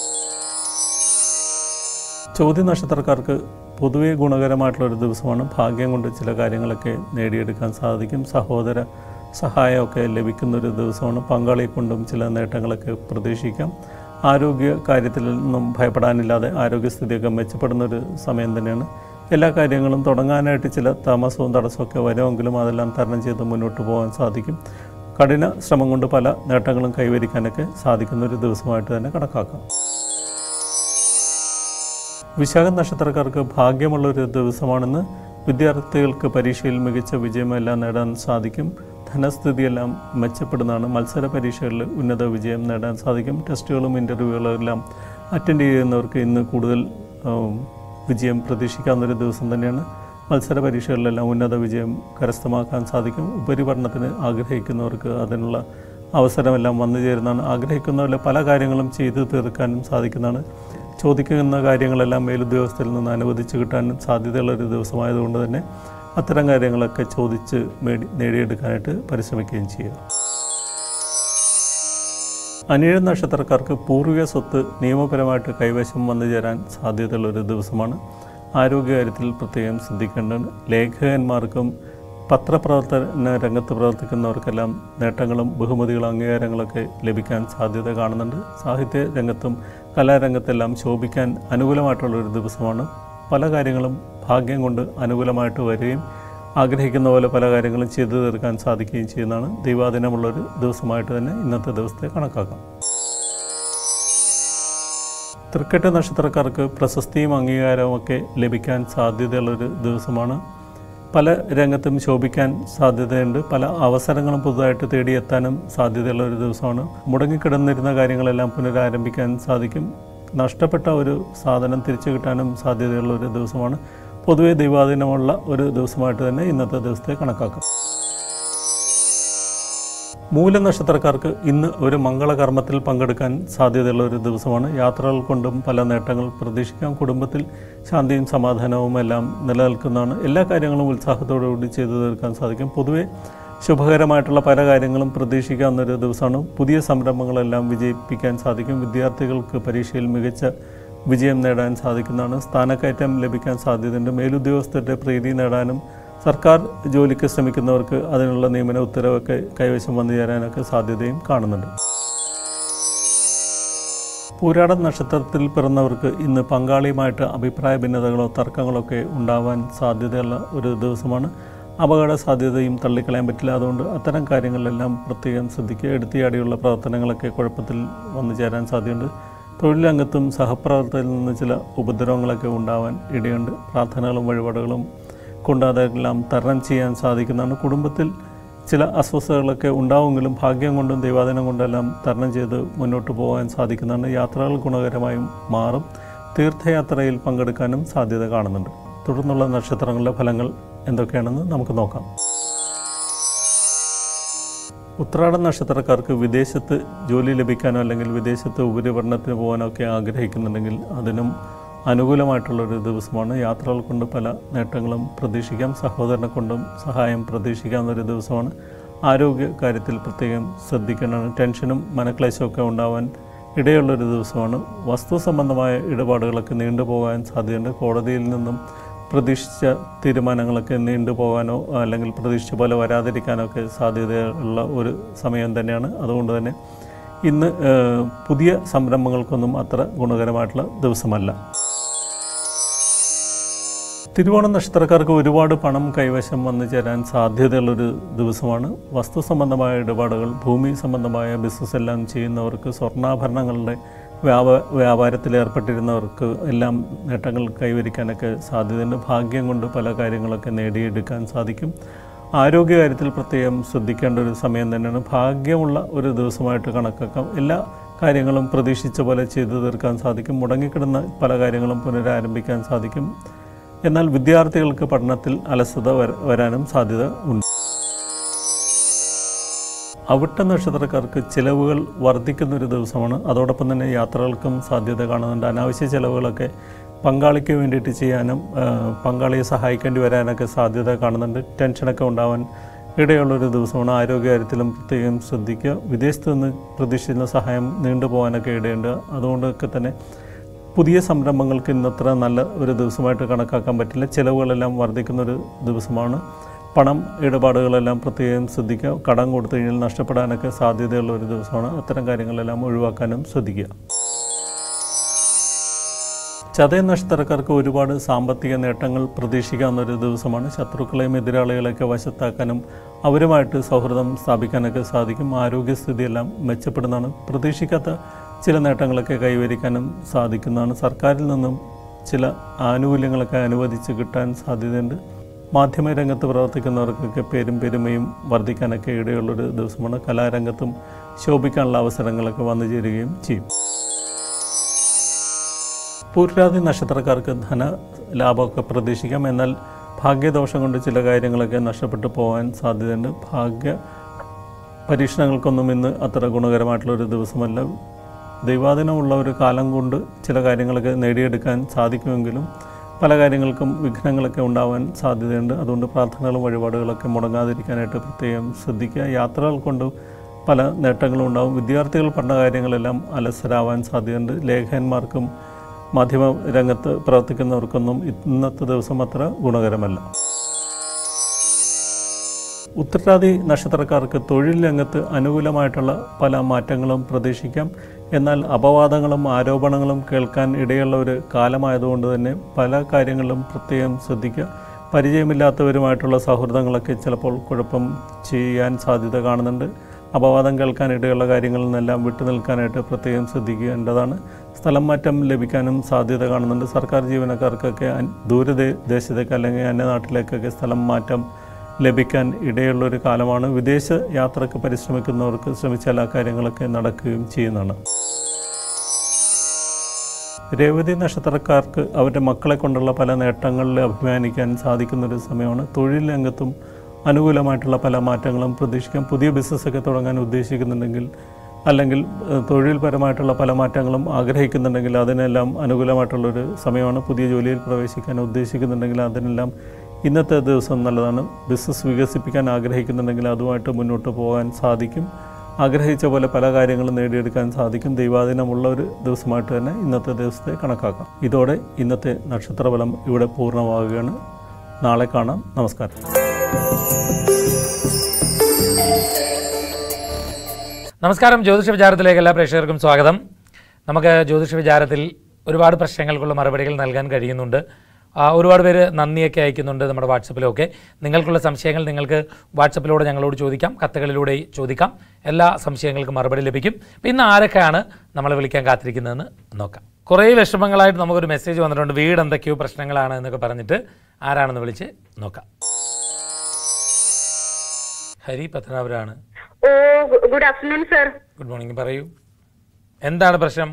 ചോദ്യ നക്ഷത്രക്കാർക്ക് പൊതുവെ ഗുണകരമായിട്ടുള്ള ഒരു ദിവസമാണ് ഭാഗ്യം കൊണ്ട് ചില കാര്യങ്ങളൊക്കെ നേടിയെടുക്കാൻ സാധിക്കും സഹോദര സഹായമൊക്കെ ലഭിക്കുന്ന ഒരു ദിവസമാണ് പങ്കാളിയെ കൊണ്ടും ചില നേട്ടങ്ങളൊക്കെ പ്രതീക്ഷിക്കാം ആരോഗ്യ കാര്യത്തിൽ നിന്നും ഭയപ്പെടാനില്ലാതെ ആരോഗ്യസ്ഥിതിയൊക്കെ മെച്ചപ്പെടുന്ന ഒരു സമയം തന്നെയാണ് എല്ലാ കാര്യങ്ങളും തുടങ്ങാനായിട്ട് ചില താമസവും തടസ്സമൊക്കെ വരുമെങ്കിലും അതെല്ലാം തരണം ചെയ്ത് മുന്നോട്ട് പോകാൻ സാധിക്കും കഠിന ശ്രമം കൊണ്ട് പല നേട്ടങ്ങളും കൈവരിക്കാനൊക്കെ സാധിക്കുന്ന ഒരു ദിവസമായിട്ട് തന്നെ കണക്കാക്കാം വിശാഖ നക്ഷത്രക്കാർക്ക് ഭാഗ്യമുള്ള ഒരു ദിവസമാണെന്ന് വിദ്യാർത്ഥികൾക്ക് പരീക്ഷയിൽ മികച്ച വിജയമെല്ലാം നേടാൻ സാധിക്കും ധനസ്ഥിതിയെല്ലാം മെച്ചപ്പെടുന്നതാണ് മത്സര പരീക്ഷകളിൽ ഉന്നത വിജയം നേടാൻ സാധിക്കും ടെസ്റ്റുകളും ഇൻ്റർവ്യൂകളും എല്ലാം അറ്റൻഡ് ചെയ്യുന്നവർക്ക് ഇന്ന് കൂടുതൽ ഉം, വിജയം പ്രതീക്ഷിക്കാവുന്നൊരു ദിവസം തന്നെയാണ് മത്സര പരീക്ഷകളിലെല്ലാം ഉന്നത വിജയം കരസ്ഥമാക്കാൻ സാധിക്കും ഉപരിപഠനത്തിന് ആഗ്രഹിക്കുന്നവർക്ക് അതിനുള്ള അവസരമെല്ലാം വന്നു ചേരുന്നതാണ് ആഗ്രഹിക്കുന്നവരെ പല കാര്യങ്ങളും ചെയ്തു തീർക്കാനും സാധിക്കുന്നതാണ് ചോദിക്കുന്ന കാര്യങ്ങളെല്ലാം മേലുദ്യോഗസ്ഥരിൽ നിന്ന് അനുവദിച്ച് കിട്ടാനും സാധ്യതയുള്ള ഒരു ദിവസമായതുകൊണ്ട് തന്നെ അത്തരം കാര്യങ്ങളൊക്കെ ചോദിച്ച് മേടി നേടിയെടുക്കാനായിട്ട് പരിശ്രമിക്കുകയും ചെയ്യുക അനിഴ നക്ഷത്രക്കാർക്ക് പൂർവിക സ്വത്ത് നിയമപരമായിട്ട് കൈവശം വന്നു ചേരാൻ സാധ്യതയുള്ള ഒരു ദിവസമാണ് ആരോഗ്യകാര്യത്തിൽ പ്രത്യേകം ശ്രദ്ധിക്കേണ്ടത് ലേഖകന്മാർക്കും പത്രപ്രവർത്തന രംഗത്ത് പ്രവർത്തിക്കുന്നവർക്കെല്ലാം നേട്ടങ്ങളും ബഹുമതികളും അംഗീകാരങ്ങളൊക്കെ ലഭിക്കാൻ സാധ്യത കാണുന്നുണ്ട് സാഹിത്യ രംഗത്തും കലാരംഗത്തെല്ലാം ശോഭിക്കാൻ അനുകൂലമായിട്ടുള്ള ഒരു ദിവസമാണ് പല കാര്യങ്ങളും ഭാഗ്യം കൊണ്ട് അനുകൂലമായിട്ട് വരികയും ആഗ്രഹിക്കുന്ന പോലെ പല കാര്യങ്ങളും ചെയ്തു തീർക്കാൻ സാധിക്കുകയും ചെയ്യുന്നതാണ് ദൈവാധീനമുള്ളൊരു ദിവസമായിട്ട് തന്നെ ഇന്നത്തെ ദിവസത്തെ കണക്കാക്കാം തൃക്കെട്ട് നക്ഷത്രക്കാർക്ക് പ്രശസ്തിയും അംഗീകാരവും ഒക്കെ ലഭിക്കാൻ സാധ്യതയുള്ളൊരു ദിവസമാണ് പല രംഗത്തും ശോഭിക്കാൻ സാധ്യതയുണ്ട് പല അവസരങ്ങളും പുതുതായിട്ട് തേടിയെത്താനും സാധ്യതയുള്ള ഒരു ദിവസമാണ് മുടങ്ങിക്കിടന്നിരുന്ന കാര്യങ്ങളെല്ലാം പുനരാരംഭിക്കാൻ സാധിക്കും നഷ്ടപ്പെട്ട ഒരു സാധനം തിരിച്ചു കിട്ടാനും സാധ്യതയുള്ള ഒരു ദിവസമാണ് പൊതുവെ ദൈവാധീനമുള്ള ഒരു ദിവസമായിട്ട് തന്നെ ഇന്നത്തെ ദിവസത്തെ കണക്കാക്കാം മൂലനക്ഷത്രക്കാർക്ക് ഇന്ന് ഒരു മംഗളകർമ്മത്തിൽ പങ്കെടുക്കാൻ സാധ്യതയുള്ള ഒരു ദിവസമാണ് യാത്രകൾ കൊണ്ടും പല നേട്ടങ്ങൾ പ്രതീക്ഷിക്കാം കുടുംബത്തിൽ ശാന്തിയും സമാധാനവും എല്ലാം നിലനിൽക്കുന്നതാണ് എല്ലാ കാര്യങ്ങളും ഉത്സാഹത്തോടുകൂടി ചെയ്തു തീർക്കാൻ സാധിക്കും പൊതുവെ ശുഭകരമായിട്ടുള്ള പല കാര്യങ്ങളും പ്രതീക്ഷിക്കാവുന്ന ഒരു ദിവസമാണ് പുതിയ സംരംഭങ്ങളെല്ലാം വിജയിപ്പിക്കാൻ സാധിക്കും വിദ്യാർത്ഥികൾക്ക് പരീക്ഷയിൽ മികച്ച വിജയം നേടാൻ സാധിക്കുന്നതാണ് സ്ഥാനക്കയറ്റം ലഭിക്കാൻ സാധ്യതയുണ്ട് മേലുദ്യോഗസ്ഥരുടെ പ്രീതി നേടാനും സർക്കാർ ജോലിക്ക് ശ്രമിക്കുന്നവർക്ക് അതിനുള്ള നിയമന ഉത്തരവൊക്കെ കൈവശം വന്നു ചേരാനൊക്കെ സാധ്യതയും കാണുന്നുണ്ട് പൂരാട നക്ഷത്രത്തിൽ പിറന്നവർക്ക് ഇന്ന് പങ്കാളിയുമായിട്ട് അഭിപ്രായ ഭിന്നതകളോ തർക്കങ്ങളോ ഒക്കെ ഉണ്ടാവാൻ സാധ്യതയുള്ള ഒരു ദിവസമാണ് അപകട സാധ്യതയും തള്ളിക്കളയാൻ പറ്റില്ല അതുകൊണ്ട് അത്തരം കാര്യങ്ങളിലെല്ലാം പ്രത്യേകം ശ്രദ്ധിക്കുക എടുത്തിയാടിയുള്ള പ്രവർത്തനങ്ങളൊക്കെ കുഴപ്പത്തിൽ വന്നു ചേരാൻ സാധ്യതയുണ്ട് തൊഴിൽ രംഗത്തും സഹപ്രവർത്തകരിൽ നിന്ന് ചില ഉപദ്രവങ്ങളൊക്കെ ഉണ്ടാവാൻ ഇടയുണ്ട് പ്രാർത്ഥനകളും വഴിപാടുകളും കൊണ്ട് അതെല്ലാം തരണം ചെയ്യാൻ സാധിക്കുന്നതാണ് കുടുംബത്തിൽ ചില അസ്വസ്ഥതകളൊക്കെ ഉണ്ടാവുമെങ്കിലും ഭാഗ്യം കൊണ്ടും ദൈവാധീനം കൊണ്ടെല്ലാം തരണം ചെയ്ത് മുന്നോട്ട് പോകാൻ സാധിക്കുന്നതാണ് യാത്രകൾ ഗുണകരമായും മാറും തീർത്ഥയാത്രയിൽ പങ്കെടുക്കാനും സാധ്യത കാണുന്നുണ്ട് തുടർന്നുള്ള നക്ഷത്രങ്ങളുടെ ഫലങ്ങൾ എന്തൊക്കെയാണെന്ന് നമുക്ക് നോക്കാം ഉത്രാട നക്ഷത്രക്കാർക്ക് വിദേശത്ത് ജോലി ലഭിക്കാനോ അല്ലെങ്കിൽ വിദേശത്ത് ഉപരിപഠനത്തിന് പോകാനോ ഒക്കെ ആഗ്രഹിക്കുന്നുണ്ടെങ്കിൽ അതിനും അനുകൂലമായിട്ടുള്ളൊരു ദിവസമാണ് യാത്രകൾ കൊണ്ട് പല നേട്ടങ്ങളും പ്രതീക്ഷിക്കാം സഹോദരനെ കൊണ്ടും സഹായം പ്രതീക്ഷിക്കാവുന്ന ഒരു ദിവസമാണ് ആരോഗ്യ കാര്യത്തിൽ പ്രത്യേകം ശ്രദ്ധിക്കേണ്ടതാണ് ടെൻഷനും മനക്ലേശവും ഒക്കെ ഉണ്ടാവാൻ ഇടയുള്ളൊരു ദിവസമാണ് വസ്തു സംബന്ധമായ ഇടപാടുകളൊക്കെ നീണ്ടുപോകാൻ സാധ്യതയുണ്ട് കോടതിയിൽ നിന്നും പ്രതീക്ഷിച്ച തീരുമാനങ്ങളൊക്കെ നീണ്ടുപോകാനോ അല്ലെങ്കിൽ പ്രതീക്ഷിച്ച പോലെ വരാതിരിക്കാനോ ഒക്കെ സാധ്യതയുള്ള ഒരു സമയം തന്നെയാണ് അതുകൊണ്ട് തന്നെ ഇന്ന് ഏഹ്, പുതിയ സംരംഭങ്ങൾക്കൊന്നും അത്ര ഗുണകരമായിട്ടുള്ള ദിവസമല്ല തിരുവോണ നക്ഷത്രക്കാർക്ക് ഒരുപാട് പണം കൈവശം വന്നു ചേരാൻ സാധ്യതയുള്ളൊരു ദിവസമാണ് വസ്തു സംബന്ധമായ ഇടപാടുകൾ ഭൂമി സംബന്ധമായ ബിസിനസ് എല്ലാം ചെയ്യുന്നവർക്ക് സ്വർണ്ണാഭരണങ്ങളുടെ വ്യാപ വ്യാപാരത്തിൽ ഏർപ്പെട്ടിരുന്നവർക്ക് എല്ലാം നേട്ടങ്ങൾ കൈവരിക്കാനൊക്കെ സാധ്യതയുണ്ട് ഭാഗ്യം കൊണ്ട് പല കാര്യങ്ങളൊക്കെ നേടിയെടുക്കാൻ സാധിക്കും ആരോഗ്യകാര്യത്തിൽ പ്രത്യേകം ശ്രദ്ധിക്കേണ്ട ഒരു സമയം തന്നെയാണ് ഭാഗ്യമുള്ള ഒരു ദിവസമായിട്ട് കണക്കാക്കാം എല്ലാ കാര്യങ്ങളും പ്രതീക്ഷിച്ച പോലെ ചെയ്തു തീർക്കാൻ സാധിക്കും മുടങ്ങിക്കിടന്ന പല കാര്യങ്ങളും പുനരാരംഭിക്കാൻ സാധിക്കും എന്നാൽ വിദ്യാർത്ഥികൾക്ക് പഠനത്തിൽ അലസത വര- വരാനും സാധ്യത ഉണ്ട് അവിട്ട നക്ഷത്രക്കാർക്ക് ചിലവുകൾ വർദ്ധിക്കുന്ന ഒരു ദിവസമാണ് അതോടൊപ്പം തന്നെ യാത്രകൾക്കും സാധ്യത കാണുന്നുണ്ട് അനാവശ്യ ചിലവുകളൊക്കെ പങ്കാളിക്ക് വേണ്ടിയിട്ട് ചെയ്യാനും ആ, പങ്കാളിയെ സഹായിക്കേണ്ടി വരാനൊക്കെ സാധ്യത കാണുന്നുണ്ട് ടെൻഷനൊക്കെ ഉണ്ടാവാൻ ഇടയുള്ളൊരു ദിവസമാണ് ആരോഗ്യകാര്യത്തിലും പ്രത്യേകം ശ്രദ്ധിക്കുക വിദേശത്ത് നിന്ന് പ്രതീക്ഷിക്കുന്ന സഹായം നീണ്ടുപോകാനൊക്കെ ഇടയുണ്ട് അതുകൊണ്ടൊക്കെ തന്നെ പുതിയ സംരംഭങ്ങൾക്ക് ഇന്നത്ര നല്ല ഒരു ദിവസമായിട്ട് കണക്കാക്കാൻ പറ്റില്ല ചിലവുകളെല്ലാം വർദ്ധിക്കുന്ന ഒരു ദിവസമാണ് പണം ഇടപാടുകളെല്ലാം പ്രത്യേകം ശ്രദ്ധിക്കുക കടം കൊടുത്തു കഴിഞ്ഞാൽ നഷ്ടപ്പെടാനൊക്കെ സാധ്യതയുള്ള ഒരു ദിവസമാണ് അത്തരം കാര്യങ്ങളെല്ലാം ഒഴിവാക്കാനും ശ്രദ്ധിക്കുക ചതയ നക്ഷത്രക്കാർക്ക് ഒരുപാട് സാമ്പത്തിക നേട്ടങ്ങൾ പ്രതീക്ഷിക്കാവുന്ന ഒരു ദിവസമാണ് ശത്രുക്കളെയും എതിരാളികളെയൊക്കെ വശത്താക്കാനും അവരുമായിട്ട് സൗഹൃദം സ്ഥാപിക്കാനൊക്കെ സാധിക്കും ആരോഗ്യസ്ഥിതിയെല്ലാം മെച്ചപ്പെടുന്നതാണ് പ്രതീക്ഷിക്കാത്ത ചില നേട്ടങ്ങളൊക്കെ കൈവരിക്കാനും സാധിക്കുന്നതാണ് സർക്കാരിൽ നിന്നും ചില ആനുകൂല്യങ്ങളൊക്കെ അനുവദിച്ച് കിട്ടാൻ സാധ്യതയുണ്ട് മാധ്യമ രംഗത്ത് പ്രവർത്തിക്കുന്നവർക്കൊക്കെ പേരും പെരുമയും വർദ്ധിക്കാനൊക്കെ ഇടയുള്ളൊരു ദിവസമാണ് കലാരംഗത്തും ശോഭിക്കാനുള്ള അവസരങ്ങളൊക്കെ വന്നു ചേരുകയും ചെയ്യും പൂർരാതി നക്ഷത്രക്കാർക്ക് ധന ലാഭമൊക്കെ പ്രതീക്ഷിക്കാം എന്നാൽ ഭാഗ്യദോഷം കൊണ്ട് ചില കാര്യങ്ങളൊക്കെ നഷ്ടപ്പെട്ടു പോകാൻ സാധ്യതയുണ്ട് ഭാഗ്യ പരീക്ഷണങ്ങൾക്കൊന്നും ഇന്ന് അത്ര ഗുണകരമായിട്ടുള്ള ഒരു ദിവസമല്ല ദൈവാധീനമുള്ള ഒരു കാലം കൊണ്ട് ചില കാര്യങ്ങളൊക്കെ നേടിയെടുക്കാൻ സാധിക്കുമെങ്കിലും പല കാര്യങ്ങൾക്കും വിഘ്നങ്ങളൊക്കെ ഉണ്ടാവാൻ സാധ്യതയുണ്ട് അതുകൊണ്ട് പ്രാർത്ഥനകളും വഴിപാടുകളൊക്കെ മുടങ്ങാതിരിക്കാനായിട്ട് പ്രത്യേകം ശ്രദ്ധിക്കുക യാത്രകൾ കൊണ്ട് പല നേട്ടങ്ങളും ഉണ്ടാവും വിദ്യാർത്ഥികൾ പഠന കാര്യങ്ങളെല്ലാം അലസരാവാൻ സാധ്യതയുണ്ട് ലേഖകന്മാർക്കും മാധ്യമ രംഗത്ത് പ്രവർത്തിക്കുന്നവർക്കൊന്നും ഇന്നത്തെ ദിവസം അത്ര ഗുണകരമല്ല ഉത്തരാദി നക്ഷത്രക്കാർക്ക് തൊഴിൽ രംഗത്ത് അനുകൂലമായിട്ടുള്ള പല മാറ്റങ്ങളും പ്രതീക്ഷിക്കാം എന്നാൽ അപവാദങ്ങളും ആരോപണങ്ങളും കേൾക്കാൻ ഇടയുള്ള ഒരു കാലമായതുകൊണ്ട് തന്നെ പല കാര്യങ്ങളിലും പ്രത്യേകം ശ്രദ്ധിക്കുക പരിചയമില്ലാത്തവരുമായിട്ടുള്ള സൗഹൃദങ്ങളൊക്കെ ചിലപ്പോൾ കുഴപ്പം ചെയ്യാൻ സാധ്യത കാണുന്നുണ്ട് അപവാദം കേൾക്കാൻ ഇടയുള്ള കാര്യങ്ങളിൽ നിന്നെല്ലാം വിട്ടുനിൽക്കാനായിട്ട് പ്രത്യേകം ശ്രദ്ധിക്കേണ്ടതാണ് സ്ഥലം മാറ്റം ലഭിക്കാനും സാധ്യത കാണുന്നുണ്ട് സർക്കാർ ജീവനക്കാർക്കൊക്കെ അൻ- ദൂരദേശത്തേക്ക് അല്ലെങ്കിൽ അന്യനാട്ടിലേക്കൊക്കെ സ്ഥലം മാറ്റം ലഭിക്കാൻ ഇടയുള്ളൊരു കാലമാണ് വിദേശ യാത്രക്ക് പരിശ്രമിക്കുന്നവർക്ക് ശ്രമിച്ചാൽ ആ കാര്യങ്ങളൊക്കെ നടക്കുകയും ചെയ്യുന്നതാണ് രേവതി നക്ഷത്രക്കാർക്ക് അവരുടെ മക്കളെ കൊണ്ടുള്ള പല നേട്ടങ്ങളിൽ അഭിമാനിക്കാൻ സാധിക്കുന്നൊരു സമയമാണ് തൊഴിൽ രംഗത്തും അനുകൂലമായിട്ടുള്ള പല മാറ്റങ്ങളും പ്രതീക്ഷിക്കാം പുതിയ ബിസിനസ്സൊക്കെ തുടങ്ങാൻ ഉദ്ദേശിക്കുന്നുണ്ടെങ്കിൽ അല്ലെങ്കിൽ ഏഹ്, തൊഴിൽപരമായിട്ടുള്ള പല മാറ്റങ്ങളും ആഗ്രഹിക്കുന്നുണ്ടെങ്കിൽ അതിനെല്ലാം അനുകൂലമായിട്ടുള്ളൊരു സമയമാണ് പുതിയ ജോലിയിൽ പ്രവേശിക്കാൻ ഉദ്ദേശിക്കുന്നുണ്ടെങ്കിൽ അതിനെല്ലാം ഇന്നത്തെ ദിവസം നല്ലതാണ് ബിസിനസ് വികസിപ്പിക്കാൻ ആഗ്രഹിക്കുന്നുണ്ടെങ്കിൽ അതുമായിട്ട് മുന്നോട്ട് പോകാൻ സാധിക്കും ആഗ്രഹിച്ച പോലെ പല കാര്യങ്ങളും നേടിയെടുക്കാൻ സാധിക്കും ദൈവാധീനമുള്ള ഒരു ദിവസമായിട്ട് തന്നെ ഇന്നത്തെ ദിവസത്തെ കണക്കാക്കാം ഇതോടെ ഇന്നത്തെ നക്ഷത്രഫലം ഇവിടെ പൂർണ്ണമാവുകയാണ് നാളെ കാണാം നമസ്കാരം നമസ്കാരം ജ്യോതിഷ വിചാരത്തിലേക്ക് എല്ലാ പ്രേക്ഷകർക്കും സ്വാഗതം നമുക്ക് ജ്യോതിഷ വിചാരത്തിൽ ഒരുപാട് പ്രശ്നങ്ങൾക്കുള്ള മറുപടികൾ നൽകാൻ കഴിയുന്നുണ്ട് ആ, ഒരുപാട് പേര് നന്ദിയൊക്കെ അയക്കുന്നുണ്ട് നമ്മുടെ വാട്സപ്പിലൊക്കെ നിങ്ങൾക്കുള്ള സംശയങ്ങൾ നിങ്ങൾക്ക് വാട്സപ്പിലൂടെ ഞങ്ങളോട് ചോദിക്കാം കത്തുകളിലൂടെ ചോദിക്കാം എല്ലാ സംശയങ്ങൾക്കും മറുപടി ലഭിക്കും അപ്പം ഇന്ന് ആരൊക്കെയാണ് നമ്മളെ വിളിക്കാൻ കാത്തിരിക്കുന്നതെന്ന് നോക്കാം കുറേ വിഷമങ്ങളായിട്ട് നമുക്കൊരു മെസ്സേജ് വന്നിട്ടുണ്ട് വീട് എന്തൊക്കെയോ പ്രശ്നങ്ങളാണ് എന്നൊക്കെ പറഞ്ഞിട്ട് ആരാണെന്ന് വിളിച്ച് നോക്കാം ഹരി പത്തനാപുരാണ് ഓ good afternoon sir good morning പറയൂ എന്താണ് പ്രശ്നം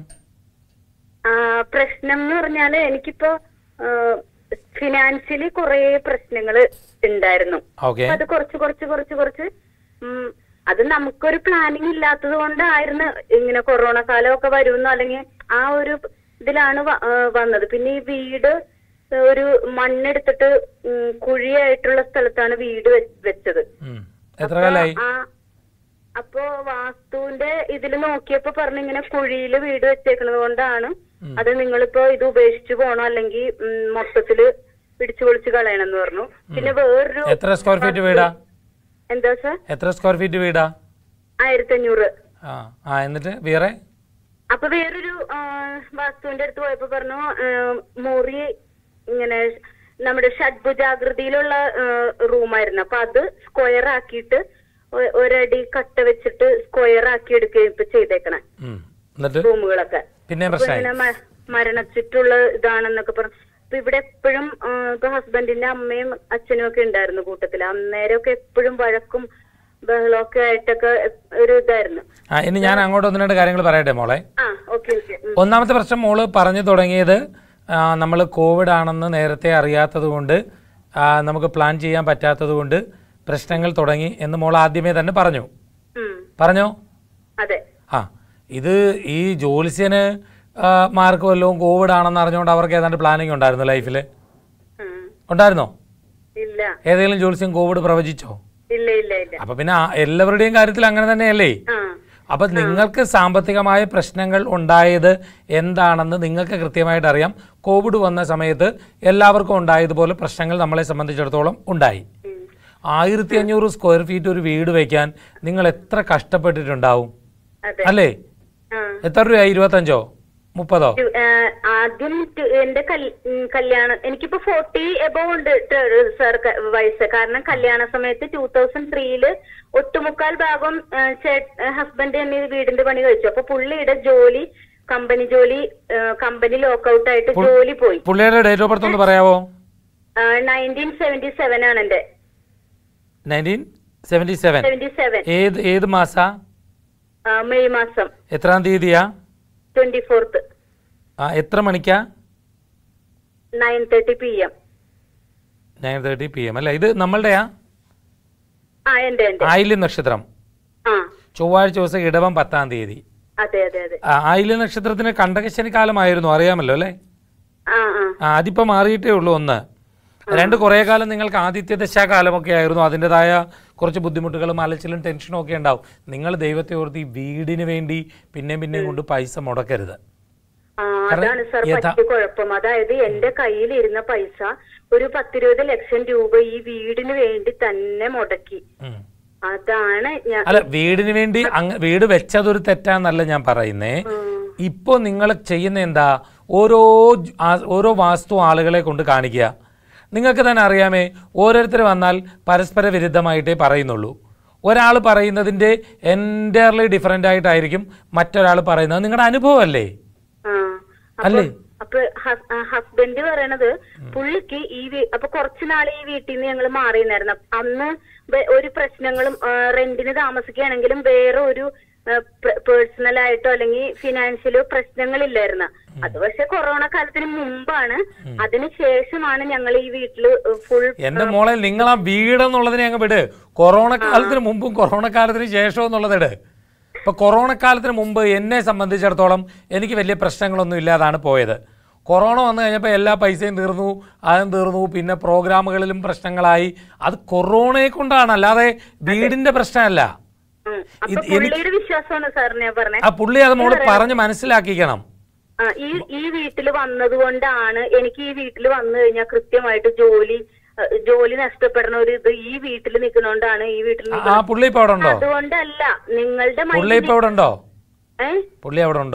പ്രശ്നം എന്ന് പറഞ്ഞാല് എനിക്കിപ്പോ ഫിനാൻഷ്യലി കുറെ പ്രശ്നങ്ങൾ ഉണ്ടായിരുന്നു ഓക്കെ അപ്പൊ അത് കുറച്ച് കുറച്ച് കുറച്ച് കുറച്ച് ഉം, അത് നമുക്കൊരു പ്ലാനിങ് ഇല്ലാത്തത് കൊണ്ടായിരുന്നു ഇങ്ങനെ കൊറോണ കാലമൊക്കെ വരുമെന്നോ അല്ലെങ്കിൽ ആ ഒരു ഇതിലാണ് വ- ആ, വന്നത് പിന്നെ ഈ വീട് ഒരു മണ്ണെടുത്തിട്ട് ഉം, കുഴിയായിട്ടുള്ള സ്ഥലത്താണ് വീട് വെ- വെച്ചത് എത്ര കാലമായി ആ അപ്പോ വാസ്തുവിന്റെ ഇതിൽ നോക്കിയപ്പോ പറഞ്ഞു ഇങ്ങനെ കുഴിയില് വീട് വെച്ചേക്കുന്നത് കൊണ്ടാണ് അത് നിങ്ങളിപ്പോ ഇത് ഉപേക്ഷിച്ചു പോണോ അല്ലെങ്കിൽ ഉം, മൊത്തത്തില് പിടിച്ചു പൊളിച്ച് കളയണമെന്ന് പറഞ്ഞു പിന്നെ വേറൊരു എത്ര സ്ക്വയർ ഫീറ്റ് വീടാ എന്താ സാർ എത്ര സ്ക്വയർ ഫീറ്റ് വീടാ ആയിരത്തി അഞ്ഞൂറ് ആ ആ എന്നിട്ട് വേറെ അപ്പൊ വേറൊരു ആ, വാസ്തുവിന്റെ അടുത്ത് പോയപ്പോ പറഞ്ഞു ആ, മുറി ഇങ്ങനെ നമ്മുടെ ഷഡ്ഭുജാകൃതിയിലുള്ള റൂമായിരുന്നു അപ്പൊ അത് സ്ക്വയർ ആക്കിയിട്ട് ഒ- ഒരടി കട്ട വെച്ചിട്ട് സ്ക്വയർ ആക്കി എടുക്കുകയും ഇപ്പൊ ചെയ്തേക്കണേ ഉം. എന്നിട്ട് റൂമുകളൊക്കെ പിന്നെ അപ്പൊ പ്രശ്നമായി ഇങ്ങനെ മ- മരണച്ചിട്ടുള്ള ഇതാണെന്നൊക്കെ പറഞ്ഞു ഇപ്പൊ ഇവിടെ എപ്പോഴും ഇപ്പൊ ഹസ്ബൻഡിന്റെ അമ്മയും അച്ഛനും ഒക്കെ ഉണ്ടായിരുന്നു കൂട്ടത്തില് അന്നേരമൊക്കെ എപ്പോഴും വഴക്കും ബഹളമൊക്കെ ആയിട്ടൊക്കെ ഒരു ഇതായിരുന്നു ആ ഇനി ഞാൻ അങ്ങോട്ട് ഒന്ന് രണ്ട് കാര്യങ്ങൾ പറയട്ടെ മോളെ ആ ഓക്കെ ഓക്കെ ഒന്നാമത്തെ പ്രശ്നം മോള് പറഞ്ഞു തുടങ്ങിയത് നമ്മൾ കോവിഡ് ആണെന്ന് നേരത്തെ അറിയാത്തത് കൊണ്ട് ആ, നമുക്ക് പ്ലാൻ ചെയ്യാൻ പറ്റാത്തത് കൊണ്ട് പ്രശ്നങ്ങൾ തുടങ്ങി എന്ന് മോൾ ആദ്യമേ തന്നെ പറഞ്ഞു പറഞ്ഞോ അതെ ആ ഇത് ഈ ജോലിസ്യന് ആ, മാർക്ക് വല്ലതും കോവിഡ് ആണെന്ന് അറിഞ്ഞുകൊണ്ട് അവർക്ക് ഏതാണ്ട് പ്ലാനിങ് ഉണ്ടായിരുന്നു ലൈഫിൽ ഉം. ഉണ്ടായിരുന്നോ ഇല്ല ഏതെങ്കിലും ജോലിസ്യം കോവിഡ് പ്രവചിച്ചോ ഇല്ല ഇല്ല ഇല്ല അപ്പൊ പിന്നെ ആ എല്ലാവരുടെയും കാര്യത്തിൽ അങ്ങനെ തന്നെയല്ലേ ആ അപ്പൊ നിങ്ങൾക്ക് സാമ്പത്തികമായ പ്രശ്നങ്ങൾ ഉണ്ടായത് എന്താണെന്ന് നിങ്ങൾക്ക് കൃത്യമായിട്ട് അറിയാം കോവിഡ് വന്ന സമയത്ത് എല്ലാവർക്കും ഉണ്ടായതുപോലെ പ്രശ്നങ്ങൾ നമ്മളെ സംബന്ധിച്ചിടത്തോളം ഉണ്ടായി ഉം. ആയിരത്തി അഞ്ഞൂറ് സ്ക്വയർ ഫീറ്റ് ഒരു വീട് വയ്ക്കാൻ നിങ്ങൾ എത്ര കഷ്ടപ്പെട്ടിട്ടുണ്ടാവും അതെ അല്ലേ ആ എത്ര രൂപയായി ഇരുപത്തഞ്ചോ മുപ്പതോ ടു- ആ, ആദ്യം ടു- എന്റെ കൽ- ഉം, കല്യാണം എനിക്കിപ്പോ ഫോർട്ടി എബോ ഉണ്ട് സാർ വയസ്സ് കാരണം കല്യാണ സമയത്ത് ടൂ തൗസൻഡ് ത്രീയില് ഒട്ടുമുക്കാൽ ഭാഗം ഹസ്ബൻഡ് തന്നെ ഈ വീടിന്റെ പണി കഴിച്ചു അപ്പൊ പുള്ളിയുടെ ജോലി കമ്പനി ജോലി കമ്പനി ലോക്കൗട്ട് ആയിട്ട് ജോലി പോയി പുള്ളിയുടെ ഡേറ്റ് ഓഫ് ബർത്ത് ഒന്ന് പറയാവോ നയൻറ്റീൻ സെവന്റി സെവൻ ആണ് എന്റെ nineteen seventy seven seventy seven ഏത് ഏത് മാസ മെയ് മാസം എത്രാം തീയതിയാ ട്വന്റി ഫോർത്ത് ആ എത്ര മണിക്കാ nine thirty P M nine thirty P M അല്ലേ ഇത് നമ്മളുടെയാ ആ എന്റെ എന്റെ ആയില്യം നക്ഷത്രം ആ ചൊവ്വാഴ്ച ദിവസം ഇടവം പത്താം തീയതി അതെ അതെ അതെ ആ, ആയില്യ നക്ഷത്രത്തിന് കണ്ടകശനി കാലമായിരുന്നു അറിയാമല്ലോ അല്ലേ ആ ആ ആ അതിപ്പോൾ മാറിയിട്ടേ ഉള്ളൂ ഒന്ന് രണ്ട് കുറേ കാലം നിങ്ങൾക്ക് ആദിത്യ ദശാകാലമൊക്കെ ആയിരുന്നു അതിൻ്റെതായ കുറച്ച് ബുദ്ധിമുട്ടുകളും അലച്ചിലും ടെൻഷനും ഒക്കെ ഉണ്ടാവും നിങ്ങൾ ദൈവത്തെ ഓർത്ത് ഈ വീടിന് വേണ്ടി പിന്നെയും പിന്നെയും കൊണ്ട് പൈസ മുടക്കരുത് ആ കാരണം അതാണ് സാർ യഥാ- പറ്റിയ കുഴപ്പം അതായത് എന്റെ കയ്യിലിരുന്ന പൈസ ഒരു പത്തിരുപത് ലക്ഷം രൂപ ഈ വീടിന് വേണ്ടി തന്നെ മുടക്കി ഉം. അതാണ് ഞാൻ അല്ല വീടിന് വേണ്ടി അങ്ങ് വീട് വെച്ചതൊരു തെറ്റാന്നല്ല ഞാൻ പറയുന്നേ ഇപ്പോൾ നിങ്ങൾ ചെയ്യുന്ന എന്താ ഓരോ ജ്- ആ- ഓരോ വാസ്തു ആളുകളെ കൊണ്ട് കാണിക്കുക നിങ്ങൾക്ക് തന്നെ അറിയാമേ ഓരോരുത്തർ വന്നാൽ പരസ്പര വിരുദ്ധമായിട്ടേ പറയുന്നുള്ളൂ ഒരാൾ പറയുന്നതിൻ്റെ എൻറ്റയർലി ഡിഫറെൻ്റ് ആയിട്ടായിരിക്കും മറ്റൊരാൾ പറയുന്നത് നിങ്ങളുടെ അനുഭവമല്ലേ ആ അപ്പൊ- അല്ലേ? അപ്പൊ ഹസ്ബൻഡ് പറയണത് പുള്ളിക്ക് ഈ വീ- അപ്പൊ കുറച്ചു നാൾ ഈ വീട്ടിൽ നിന്ന് ഞങ്ങൾ മാറിയിരുന്നായിരുന്നു അന്ന് വേ- ഒരു പ്രശ്നങ്ങളും ആ, റെന്റിന് താമസിക്കുകയാണെങ്കിലും വേറെ ഒരു പേഴ്സണൽ ആയിട്ടോ അല്ലെങ്കിൽ ഫിനാൻഷ്യലോ പ്രശ്നങ്ങളില്ലായിരുന്നു അത് പക്ഷെ കൊറോണ കാലത്തിന് മുമ്പാണ് അതിന് ശേഷമാണ് ഞങ്ങൾ ഈ വീട്ടില് ഫുൾ എൻ്റെ മോളെ നിങ്ങൾ ആ വീടെന്നുള്ളതിനെ അങ്ങ് വിട് കൊറോണ കാലത്തിന് മുമ്പും കൊറോണ കാലത്തിന് ശേഷവും എന്നുള്ളതിട് ഇപ്പൊ കൊറോണ കാലത്തിന് മുമ്പ് എന്നെ സംബന്ധിച്ചിടത്തോളം എനിക്ക് വലിയ പ്രശ്നങ്ങളൊന്നും ഇല്ലാതാണ് പോയത് കൊറോണ വന്നു കഴിഞ്ഞപ്പോൾ എല്ലാ പൈസയും തീർന്നു അതും തീർന്നു പിന്നെ പ്രോഗ്രാമുകളിലും പ്രശ്നങ്ങളായി അത് കൊറോണയെ കൊണ്ടാണ് അല്ലാതെ വീടിന്റെ പ്രശ്നമല്ല അപ്പൊ ഇത് എനിക്ക് പുള്ളിയുടെ വിശ്വാസമാണ് സാറിന് ഞാൻ പറഞ്ഞത് ആ പുള്ളി അത് മോള് പറഞ്ഞ് മനസ്സിലാക്കിക്കണം ആ, ഈ ഈ വീട്ടിൽ വന്നത് കൊണ്ടാണ് എനിക്ക് ഈ വീട്ടിൽ വന്നു കഴിഞ്ഞാൽ കൃത്യമായിട്ട് ജോലി ആ, ജോലി നഷ്ടപ്പെടുന്ന ഒരു ഇത് ഈ വീട്ടിൽ നിൽക്കുന്നോണ്ടാണ് ഈ വീട്ടിൽ ആ- ആ പുള്ളി ഇപ്പൊ അവിടെ ഉണ്ടോ അതുകൊണ്ടല്ല നിങ്ങളുടെ പുള്ളി ഇപ്പൊ അവിടെ ഉണ്ടോ ഏ പുള്ളി അവിടെ ഉണ്ടോ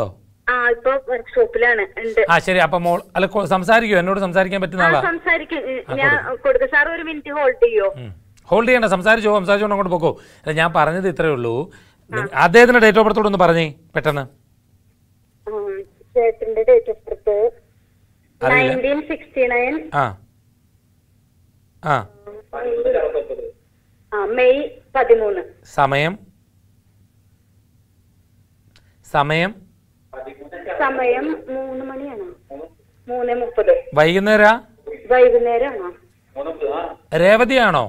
ആ ഇപ്പൊ വർക്ക്ഷോപ്പിലാണ് ഉണ്ട് ആ ശരി അപ്പൊ മോൾ അല്ല കൊ- സംസാരിക്കോ എന്നോട് സംസാരിക്കാൻ പറ്റുന്ന ആ ആളാ സംസാരിക്കും ഞാൻ കൊടുക്ക സാർ ഒരു മിനിറ്റ് ഹോൾഡ് ചെയ്യോ ഹോൾഡ് ചെയ്യണ്ട സംസാരിച്ചോ സംസാരിച്ചോണ്ട് അങ്ങോട്ട് പോക്കോ അല്ല ഞാൻ പറഞ്ഞത് ഇത്രേ ഉള്ളൂ നി- അദ്ദേഹത്തിന്റെ ഡേറ്റ് ഓഫ് ബർത്തോട് ഒന്ന് പറഞ്ഞേ പെട്ടെന്ന് ഉം, ചേട്ടന്റെ ഡേറ്റ് ഓഫ് ബർത്ത് അറിയില്ല. നയൻറ്റീൻ സിക്സ്റ്റി നയൻ ആ ആ ആ മെയ് പതിമൂന്ന് സമയം സമയം സമയം മൂന്ന് മണിയാണോ മൂന്ന് മുപ്പത് വൈകുന്നേര വൈകുന്നേരമാണോ രേവതിയാണോ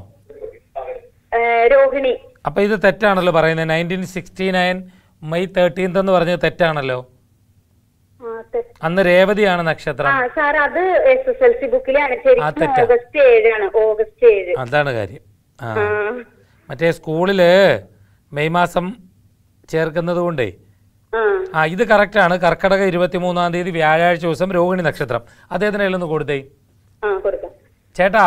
ഏ, രോഹിണി അപ്പൊ ഇത് തെറ്റാണല്ലോ പറയുന്നത് nineteen sixty nine May thirteenth എന്ന് പറഞ്ഞത് തെറ്റാണല്ലോ ആ, തെ- അന്ന് രേവതിയാണ് ആ നക്ഷത്രം സാർ അത് എസ് എസ് എൽ സി ബുക്കിലാണ് ആ, ശരിക്കും തെറ്റാ. ഓഗസ്റ്റ് ഏഴാണ് ഓഗസ്റ്റ് ഏഴ് അതാണ് കാര്യം ആ ആ, മറ്റേ സ്കൂളില് മെയ് മാസം ചേർക്കുന്നത് കൊണ്ടേ ആ ആ ഇത് കറക്റ്റാണ് കർക്കടക ഇരുപത്തി മൂന്നാം തീയതി വ്യാഴാഴ്ച ദിവസം രോഹിണി നക്ഷത്രം അദ്ദേഹത്തിന് കയ്യിലൊന്ന് കൊടുത്തേ ആ കൊടുക്കാം ചേട്ടാ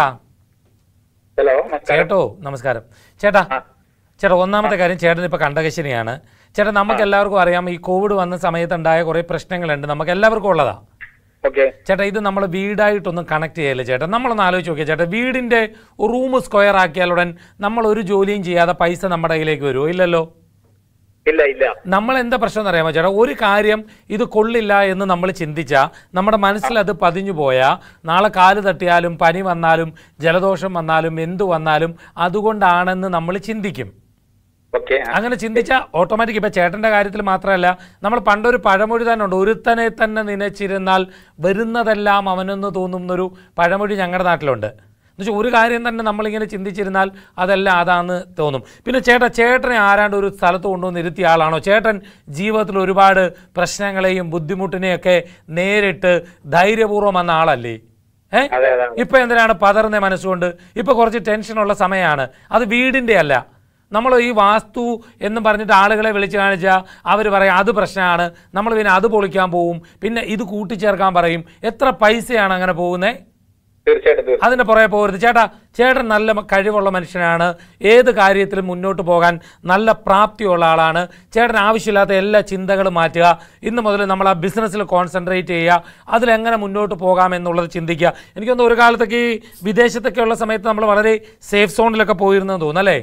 ഹലോ ചേട്ടോ നമസ്കാരം ചേട്ടാ ചേട്ടാ ഒന്നാമത്തെ കാര്യം ചേട്ടൻ ഇപ്പൊ കണ്ടകശനിയാണ് ചേട്ടാ നമുക്ക് എല്ലാവർക്കും അറിയാം ഈ കോവിഡ് വന്ന സമയത്തുണ്ടായ കുറെ പ്രശ്നങ്ങളുണ്ട് നമുക്ക് എല്ലാവർക്കും ഉള്ളതാ ഓക്കെ ചേട്ടാ ഇത് നമ്മൾ വീടായിട്ടൊന്നും കണക്ട് ചെയ്യല്ലേ ചേട്ടാ നമ്മളൊന്ന് ആലോചിച്ച് നോക്കിയാൽ ചേട്ടാ വീടിന്റെ റൂം സ്ക്വയർ ആക്കിയാലുടൻ നമ്മൾ ഒരു ജോലിയും ചെയ്യാതെ പൈസ നമ്മുടെ കയ്യിലേക്ക് വരുമോ ഇല്ലല്ലോ ഇല്ല ഇല്ല നമ്മൾ എന്താ പ്രശ്നം എന്നറിയാമോ ചേട്ടാ ഒരു കാര്യം ഇത് കൊള്ളില്ല എന്ന് നമ്മൾ ചിന്തിച്ചാൽ നമ്മുടെ മനസ്സിൽ അത് പതിഞ്ഞു പോയാൽ നാളെ കാല് തട്ടിയാലും പനി വന്നാലും ജലദോഷം വന്നാലും എന്തു വന്നാലും അതുകൊണ്ടാണെന്ന് നമ്മൾ ചിന്തിക്കും ഓക്കെ അങ്ങനെ ചിന്തിച്ചാൽ ഓട്ടോമാറ്റിക് ഇപ്പം ചേട്ടൻ്റെ കാര്യത്തിൽ മാത്രമല്ല നമ്മൾ പണ്ടൊരു പഴമൊഴി തന്നെ ഉണ്ട് ഒരുത്തനെ തന്നെ നനച്ചിരുന്നാൽ വരുന്നതെല്ലാം അവനെന്ന് തോന്നുന്നൊരു പഴമൊഴി ഞങ്ങളുടെ നാട്ടിലുണ്ട് എന്നുവെച്ചാൽ ഒരു കാര്യം തന്നെ നമ്മളിങ്ങനെ ചിന്തിച്ചിരുന്നാൽ അതെല്ലാം അതാന്ന് തോന്നും പിന്നെ ചേട്ടാ ചേട്ടനെ ആരാണ്ട് ഒരു സ്ഥലത്ത് കൊണ്ടുവന്ന് ഇരുത്തിയ ആളാണോ ചേട്ടൻ ജീവിതത്തിൽ ഒരുപാട് പ്രശ്നങ്ങളെയും ബുദ്ധിമുട്ടിനെയൊക്കെ നേരിട്ട് ധൈര്യപൂർവ്വം വന്ന ആളല്ലേ ഏ അതെ അതെ ഇപ്പൊ എന്തിനാണ് പതറുന്ന മനസ്സുകൊണ്ട് ഇപ്പൊ കുറച്ച് ടെൻഷനുള്ള സമയമാണ് അത് വീടിന്റെ അല്ല നമ്മൾ ഈ വാസ്തു എന്ന് പറഞ്ഞിട്ട് ആളുകളെ വിളിച്ച് കാണിച്ചാൽ അവർ പറയും അത് പ്രശ്നമാണ് നമ്മൾ പിന്നെ അത് പൊളിക്കാൻ പോവും പിന്നെ ഇത് കൂട്ടിച്ചേർക്കാൻ പറയും എത്ര പൈസയാണ് അങ്ങനെ പോകുന്നത് തീർച്ചയായിട്ടും തീർച്ചയായിട്ടും അതിന്റെ പുറകെ പോകരുത് ചേട്ടാ ചേട്ടൻ നല്ല മ- കഴിവുള്ള മനുഷ്യനാണ് ഏത് കാര്യത്തിലും മുന്നോട്ട് പോകാൻ നല്ല പ്രാപ്തിയുള്ള ആളാണ് ചേട്ടൻ ആവശ്യമില്ലാത്ത എല്ലാ ചിന്തകളും മാറ്റുക ഇന്ന് മുതൽ നമ്മൾ ആ ബിസിനസ്സിൽ കോൺസെൻട്രേറ്റ് ചെയ്യുക അതിലെങ്ങനെ മുന്നോട്ട് പോകാം എന്നുള്ളത് ചിന്തിക്കുക എനിക്കൊന്ന് ഒരു കാലത്തൊക്കെ ഈ വിദേശത്തൊക്കെ ഉള്ള സമയത്ത് നമ്മൾ വളരെ സേഫ് സോണിലൊക്കെ പോയിരുന്നെന്ന് തോന്നുന്നല്ലേ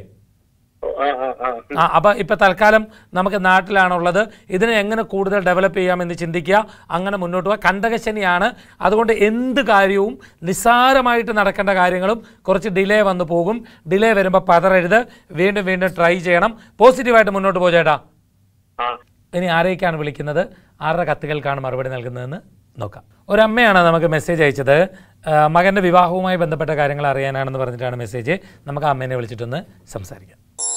ആ ആ ആ ആ അപ്പം ഇപ്പം തൽക്കാലം നമുക്ക് നാട്ടിലാണുള്ളത് ഇതിനെ എങ്ങനെ കൂടുതൽ ഡെവലപ്പ് ചെയ്യാമെന്ന് ചിന്തിക്കുക അങ്ങനെ മുന്നോട്ട് പോവുക കണ്ടകശനിയാണ് അതുകൊണ്ട് എന്ത് കാര്യവും നിസ്സാരമായിട്ട് നടക്കേണ്ട കാര്യങ്ങളും കുറച്ച് ഡിലേ വന്നു പോകും ഡിലേ വരുമ്പോൾ പതറരുത് വീണ്ടും വീണ്ടും ട്രൈ ചെയ്യണം പോസിറ്റീവായിട്ട് മുന്നോട്ട് പോ ചേട്ടാ ആ ഇനി ആരേക്കാണ് വിളിക്കുന്നത് ആരുടെ കത്തുകൾക്കാണ് മറുപടി നൽകുന്നതെന്ന് നോക്കാം ഒരമ്മയാണ് നമുക്ക് മെസ്സേജ് അയച്ചത് ആ, മകൻ്റെ വിവാഹവുമായി ബന്ധപ്പെട്ട കാര്യങ്ങൾ അറിയാനാണെന്ന് പറഞ്ഞിട്ടാണ് മെസ്സേജ് നമുക്ക് ആ അമ്മേനെ വിളിച്ചിട്ടൊന്ന് സംസാരിക്കാം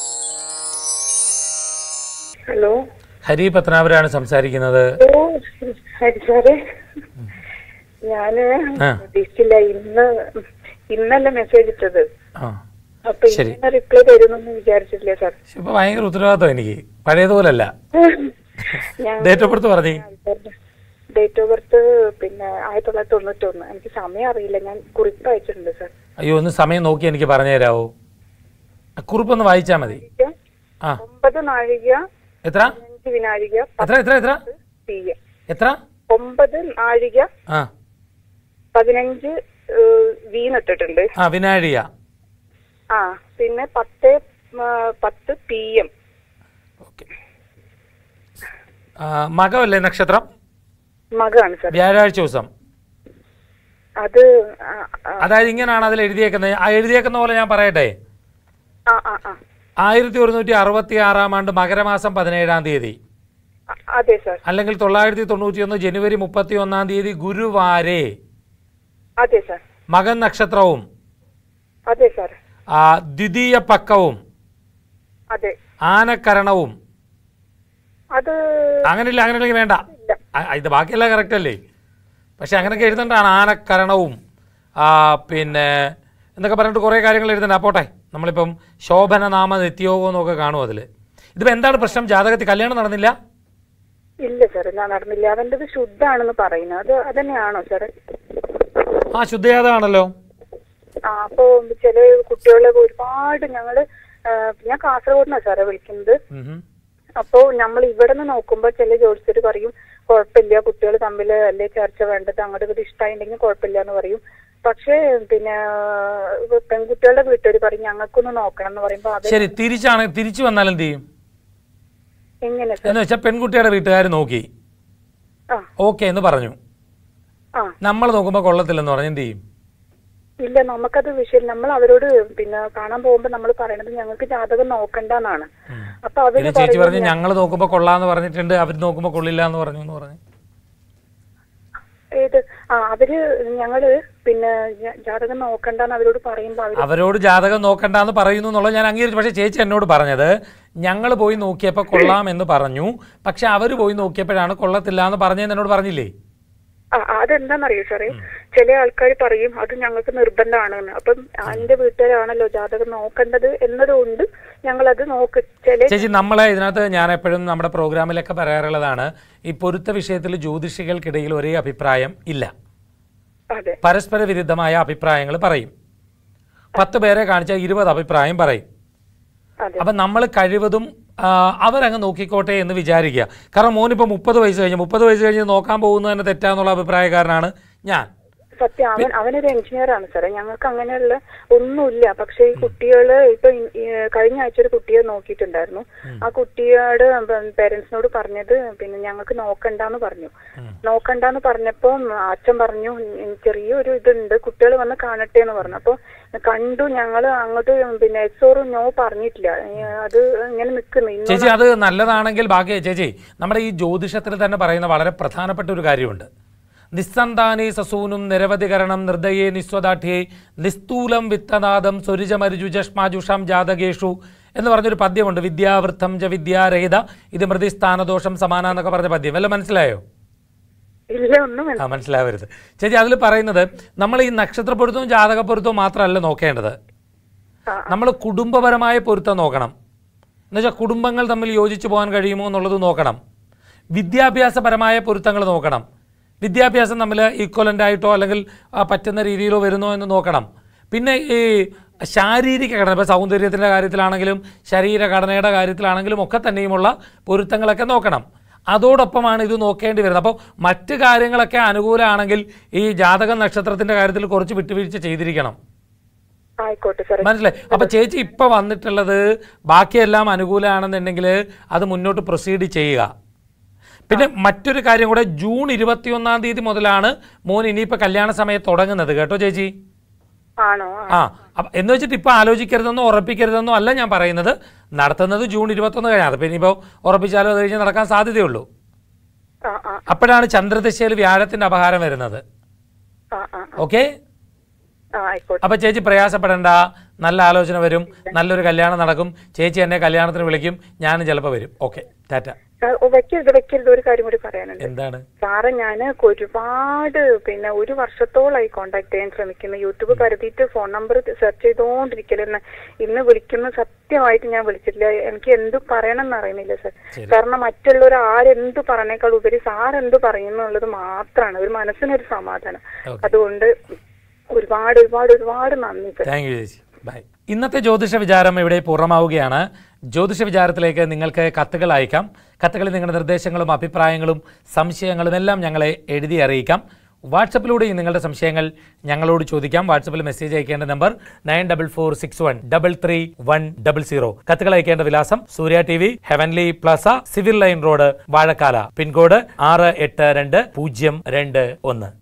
ഹലോ ഹരി പത്മനാഭരാണ് സംസാരിക്കുന്നത് ഓ ഹരി സാറേ ഞാന് ആ. പ്രതീക്ഷിച്ചില്ല ഇന്ന് ഇന്നല്ല മെസ്സേജ് ഇട്ടത് ആ അപ്പൊ ശരി. ഇന്ന് റിപ്ലൈ തരുമെന്ന് വിചാരിച്ചിട്ടില്ല സാർ പക്ഷെ ഇപ്പൊ ഭയങ്കര ഉത്തരവാദിത്വം എനിക്ക് പഴയതുപോലല്ല ഞാൻ ഡേറ്റ് ഓഫ് ബർത്ത് പറഞ്ഞേ ഡേറ്റ് ഓഫ് ബർത്ത് പിന്നെ ആയിരത്തി തൊള്ളായിരത്തി തൊണ്ണൂറ്റി ഒന്ന് എനിക്ക് സമയം അറിയില്ല ഞാൻ കുറിപ്പ് അയച്ചിട്ടുണ്ട് സാർ അയ്യോ ഒന്ന് സമയം നോക്കി എനിക്ക് പറഞ്ഞു തരാവോ ആ കുറിപ്പൊന്ന് വായിച്ചാൽ മതി ആ ഒമ്പത് നാഴിക എത്ര അഞ്ച് വിനാഴിക എത്ര എത്ര എത്ര പി എം എത്ര ഒമ്പത് നാഴിക ആ പതിനഞ്ച് വീണിട്ടിട്ടുണ്ട് ആ വിനാഴിക ആ പിന്നെ പത്ത് ആ, പത്ത് പി എം ഓക്കെ മകമല്ലേ നക്ഷത്രം മകാണ് സാർ വ്യാഴാഴ്ച ദിവസം അത് ആ, ആ, അതായത് ഇങ്ങനെയാണ് അതിൽ എഴുതിയേക്കുന്നത് ആ എഴുതിയേക്കുന്ന പോലെ ഞാൻ പറയട്ടെ ആ ആ ആ ആയിരത്തി ഒരുന്നൂറ്റി അറുപത്തി ആറാം ആണ്ട് മകരമാസം പതിനേഴാം തീയതി ആ, അതെ സാർ അല്ലെങ്കിൽ തൊള്ളായിരത്തി തൊണ്ണൂറ്റി ഒന്ന് ജനുവരി മുപ്പത്തി ഒന്നാം തീയതി ഗുരുവാരെ അതെ സാർ മകൻ നക്ഷത്രവും അതെ സാർ ആ, ദ്വിതീയ പക്കവും അതെ ആനക്കരണവും അത് അങ്ങനെയില്ല അങ്ങനെയില്ലെങ്കിൽ വേണ്ട ആ, ഇത് ബാക്കിയെല്ലാം കറക്റ്റ് അല്ലേ പക്ഷെ അങ്ങനെയൊക്കെ എഴുതണ്ടാണ് ആനക്കരണവും ആ, പിന്നെ എന്നൊക്കെ പറഞ്ഞിട്ട് കുറേ കാര്യങ്ങൾ എഴുതണ്ട പോട്ടെ നമ്മളിപ്പം ശോഭന നാമ നിത്യയോഗം എന്നൊക്കെ കാണും അതിൽ ഇതിപ്പോൾ എന്താണ് പ്രശ്നം ജാതകത്തിൽ കല്യാണം നടന്നില്ല ഇല്ല സാർ ഞാൻ നടന്നില്ല അവൻ്റെത് ശുദ്ധാണെന്ന് പറയുന്നത് അത് അതന്നെയാണോ സാർ ആ ശുദ്ധജാതകമാണല്ലോ ആ അപ്പോ ചില കുട്ടികളെ ഒരുപാട് ഞങ്ങള് ആ, ഞാൻ കാസർഗോഡിനാണ് സാറേ വിളിക്കുന്നത് ഉം ഹും. അപ്പോ നമ്മൾ ഇവിടെ നിന്ന് നോക്കുമ്പോ ചില ജോലിസ്ഥര് പറയും കുഴപ്പമില്ല കുട്ടികൾ തമ്മിൽ അല്ലേ ചർച്ച വേണ്ടത് അങ്ങോട്ട് ഇങ്ങോട്ട് ഇഷ്ടമായിട്ടുണ്ടെങ്കിൽ കുഴപ്പമില്ല എന്ന് പറയും പക്ഷേ പിന്നെ ഏഹ്, പെൺകുട്ടികളുടെ വീട്ടുകാർ പറയും ഞങ്ങൾക്കൊന്ന് നോക്കണം എന്ന് പറയുമ്പോ അത് ശരി തിരിച്ചാണ് തിരിച്ചു വന്നാൽ എന്ത് ചെയ്യും എങ്ങനെ സർ എന്ന് വെച്ചാൽ പെൺകുട്ടിയുടെ വീട്ടുകാർ നോക്കി ആ ഓക്കെ എന്ന് പറഞ്ഞു ആ നമ്മൾ നോക്കുമ്പോൾ കൊള്ളത്തില്ലെന്ന് പറഞ്ഞു എന്ത് ചെയ്യും ഇല്ല നമുക്കത് വിഷയം നമ്മൾ അവരോട് പിന്നെ കാണാൻ പോകുമ്പോ നമ്മൾ പറയണത് ഞങ്ങൾക്ക് ജാതകം നോക്കണ്ടെന്നാണ് അപ്പൊ അവര് പിന്നെ ചേച്ചി പറയും, പറഞ്ഞു ഞങ്ങൾ നോക്കുമ്പോൾ കൊള്ളാന്ന് പറഞ്ഞിട്ടുണ്ട് അവർ നോക്കുമ്പോൾ കൊള്ളില്ല എന്ന് പറഞ്ഞു എന്ന് പറഞ്ഞു ഏത് ആ അവര് ഞങ്ങള് പിന്നെ ജ- ജാതകം നോക്കണ്ടെന്ന് അവരോട് പറയുമ്പോ അവര് അവരോട് ജാതകം നോക്കണ്ടെന്ന് പറയുന്നു എന്നുള്ളത് ഞാൻ അംഗീകരിച്ചു പക്ഷേ ചേച്ചി എന്നോട് പറഞ്ഞത് ഞങ്ങൾ പോയി നോക്കിയപ്പോൾ കൊള്ളാം എന്ന് പറഞ്ഞു പക്ഷെ അവർ പോയി നോക്കിയപ്പോഴാണ് കൊള്ളത്തില്ല എന്ന് പറഞ്ഞതെന്ന് എന്നോട് പറഞ്ഞില്ലേ ആ ആ, അതെന്താന്നറിയോ സാറേ ചില ആൾക്കാർ പറയും അത് ഞങ്ങൾക്ക് നിർബന്ധമാണെന്ന് അപ്പം എന്റെ വീട്ടുകാരാണല്ലോ ജാതകം നോക്കേണ്ടത് എന്നതുകൊണ്ട് ഞങ്ങൾ അത് നോക്ക് ചില ചേച്ചി നമ്മളെ ഇതിനകത്ത് ഞാൻ എപ്പോഴും നമ്മുടെ പ്രോഗ്രാമിലൊക്കെ പറയാറുള്ളതാണ് ഈ പൊരുത്ത വിഷയത്തിൽ ജ്യോതിഷികൾക്കിടയിൽ ഒരേ അഭിപ്രായം ഇല്ല അതെ പരസ്പര വിരുദ്ധമായ അഭിപ്രായങ്ങൾ പറയും പത്ത് പേരെ കാണിച്ചാൽ ഇരുപത് അഭിപ്രായം പറയും അതെ അപ്പം നമ്മൾ കഴിവതും ആ, അവരങ്ങ് നോക്കിക്കോട്ടെ എന്ന് വിചാരിക്കുക കാരണം മോനിപ്പോൾ മുപ്പത് വയസ്സ് കഴിഞ്ഞ് മുപ്പത് വയസ്സ് കഴിഞ്ഞ് നോക്കാൻ പോകുന്നത് തന്നെ തെറ്റാന്നുള്ള അഭിപ്രായക്കാരനാണ് ഞാൻ സത്യം അവൻ അവനൊരു എഞ്ചിനീയർ ആണ് സാറേ ഞങ്ങൾക്ക് അങ്ങനെയുള്ള ഒന്നുമില്ല പക്ഷെ ഈ കുട്ടികള് ഇപ്പൊ ഇ- ഈ കഴിഞ്ഞ ആഴ്ച ഒരു കുട്ടിയെ നോക്കിയിട്ടുണ്ടായിരുന്നു ആ കുട്ടിയോട് പേരൻസിനോട് പറഞ്ഞത് പിന്നെ ഞങ്ങൾക്ക് നോക്കണ്ടെന്ന് പറഞ്ഞു നോക്കണ്ടെന്ന് പറഞ്ഞപ്പോ അച്ഛൻ പറഞ്ഞു "ഉം, ചെറിയൊരു ഇതുണ്ട് കുട്ടികൾ വന്ന് കാണട്ടെ എന്ന് പറഞ്ഞു അപ്പൊ കണ്ടു ഞങ്ങള് അങ്ങോട്ട് പിന്നെ എക്സോറും നോ പറഞ്ഞിട്ടില്ല ഏ, അത് ഇങ്ങനെ നിൽക്കുന്നു ഇന്ന് ചേച്ചി അത് നല്ലതാണെങ്കിൽ ബാക്കി ചേച്ചി നമ്മുടെ ഈ ജ്യോതിഷത്തിൽ തന്നെ പറയുന്ന വളരെ പ്രധാനപ്പെട്ട ഒരു കാര്യമുണ്ട് നിസ്സന്താനേ സസൂനും നിരവധികരണം നിർദ്ദയേ നിസ്വദാഠ്യേ നിസ്തൂലം വിത്തനാദം സ്വരിജമരുജുജഷ്മാജുഷം ജാതകേഷു എന്ന് പറഞ്ഞൊരു പദ്യമുണ്ട് വിദ്യാവൃത്തം ച വിദ്യാരഹിത ഇത് മൃതിസ്ഥാനദോഷം സമാന എന്നൊക്കെ പറഞ്ഞ പദ്യം വല്ല മനസ്സിലായോ ഇല്ല ഒന്നും ആ മനസ്സിലാവരുത് ചേച്ചി അതിൽ പറയുന്നത് നമ്മൾ ഈ നക്ഷത്രപ്പൊരുത്തവും ജാതകപ്പൊരുത്തവും മാത്രമല്ല നോക്കേണ്ടത് നമ്മൾ കുടുംബപരമായ പൊരുത്തം നോക്കണം എന്നുവെച്ചാൽ കുടുംബങ്ങൾ തമ്മിൽ യോജിച്ചു പോകാൻ കഴിയുമോ എന്നുള്ളത് നോക്കണം വിദ്യാഭ്യാസപരമായ പൊരുത്തങ്ങൾ നോക്കണം വിദ്യാഭ്യാസം തമ്മിൽ ഈക്വലൻ്റ് ആയിട്ടോ അല്ലെങ്കിൽ ആ, പറ്റുന്ന രീതിയിലോ വരുന്നോ എന്ന് നോക്കണം പിന്നെ ഈ ശാരീരിക ഘടന ഇപ്പോൾ സൗന്ദര്യത്തിൻ്റെ കാര്യത്തിലാണെങ്കിലും ശരീരഘടനയുടെ കാര്യത്തിലാണെങ്കിലും ഒക്കെ തന്നെയുമുള്ള പൊരുത്തങ്ങളൊക്കെ നോക്കണം അതോടൊപ്പമാണ് ഇത് നോക്കേണ്ടി വരുന്നത് അപ്പോൾ മറ്റ് കാര്യങ്ങളൊക്കെ അനുകൂലമാണെങ്കിൽ ഈ ജാതക നക്ഷത്രത്തിൻ്റെ കാര്യത്തിൽ കുറച്ച് വിട്ടുവീഴ്ച ചെയ്തിരിക്കണം ആയിക്കോട്ടെ സാറേ മനസ്സിലായി അപ്പൊ ചേച്ചി ഇപ്പൊ വന്നിട്ടുള്ളത് ബാക്കിയെല്ലാം അനുകൂലമാണെന്നുണ്ടെങ്കിൽ അത് മുന്നോട്ട് പ്രൊസീഡ് ചെയ്യുക പിന്നെ മറ്റൊരു കാര്യം കൂടെ ജൂൺ ഇരുപത്തിയൊന്നാം തീയതി മുതലാണ് മോൻ ഇനിയിപ്പോ കല്യാണ സമയത്ത് തുടങ്ങുന്നത് കേട്ടോ ചേച്ചി ആണോ ആ ആ അപ്പൊ എന്ന് വെച്ചിട്ട് ഇപ്പൊ ആലോചിക്കരുതെന്നോ ഉറപ്പിക്കരുതെന്നോ അല്ല ഞാൻ പറയുന്നത് നടത്തുന്നത് ജൂൺ ഇരുപത്തൊന്ന് കഴിഞ്ഞാൽ അതിപ്പോ ഇനിയിപ്പോ ഉറപ്പിച്ചാലോ അത് കഴിഞ്ഞ് നടക്കാൻ സാധ്യതയുള്ളൂ ആ ആ അപ്പോഴാണ് ചന്ദ്രദശയിൽ വ്യാഴത്തിന്റെ അപഹാരം വരുന്നത് ആ ആ ഓക്കെ ആ ആയിക്കോട്ടെ അപ്പൊ ചേച്ചി പ്രയാസപ്പെടേണ്ട നല്ല ആലോചന വരും നല്ലൊരു കല്യാണം നടക്കും ചേച്ചി എന്നെ കല്യാണത്തിന് വിളിക്കും ഞാനും ചിലപ്പോൾ വരും ഓക്കെ ടാറ്റ ആ, ഓ, വെക്കരുത് വെക്കരുത് ഒരു കാര്യം കൂടി പറയാനുണ്ട് എന്താണ് സാറ് ഞാൻ ഒരുപാട് പിന്നെ ഒരു വർഷത്തോളായി കോണ്ടാക്ട് ചെയ്യാൻ ശ്രമിക്കുന്നു യൂട്യൂബ് കരുതിയിട്ട് ഫോൺ നമ്പർ സെർച്ച് ചെയ്തോണ്ടിരിക്കലെന്ന് ഇന്ന് വിളിക്കുന്ന സത്യമായിട്ട് ഞാൻ വിളിച്ചിട്ടില്ല എനിക്ക് എന്ത് പറയണം എന്ന് അറിയുന്നില്ല സർ കാരണം മറ്റുള്ളവർ ആരെന്ത് പറഞ്ഞേക്കാൾ ഉപരി സാർ എന്ത് പറയുന്നു എന്നുള്ളത് മാത്രമാണ് ഒരു മനസ്സിനൊരു സമാധാനം Okay. അതുകൊണ്ട് ഒരുപാട് ഒരുപാട് ഒരുപാട് നന്ദി സർ താങ്ക് യു ചേച്ചി ബൈ ഇന്നത്തെ ജ്യോതിഷ വിചാരം ഇവിടെ പൂർണ്ണമാവുകയാണ് ജ്യോതിഷ വിചാരത്തിലേക്ക് നിങ്ങൾക്ക് കത്തുകൾ അയക്കാം കത്തുകളിൽ നിങ്ങളുടെ നിർദ്ദേശങ്ങളും അഭിപ്രായങ്ങളും സംശയങ്ങളും എല്ലാം ഞങ്ങളെ എഴുതി അറിയിക്കാം വാട്സപ്പിലൂടെയും നിങ്ങളുടെ സംശയങ്ങൾ ഞങ്ങളോട് ചോദിക്കാം വാട്സപ്പിൽ മെസ്സേജ് അയക്കേണ്ട number nine double four six one double three one double zero കത്തുകൾ അയക്കേണ്ട വിലാസം Surya T V heavenly plaza civil line road Vazhakkala pin code ആറ് എട്ട് രണ്ട് പൂജ്യം രണ്ട് ഒന്ന്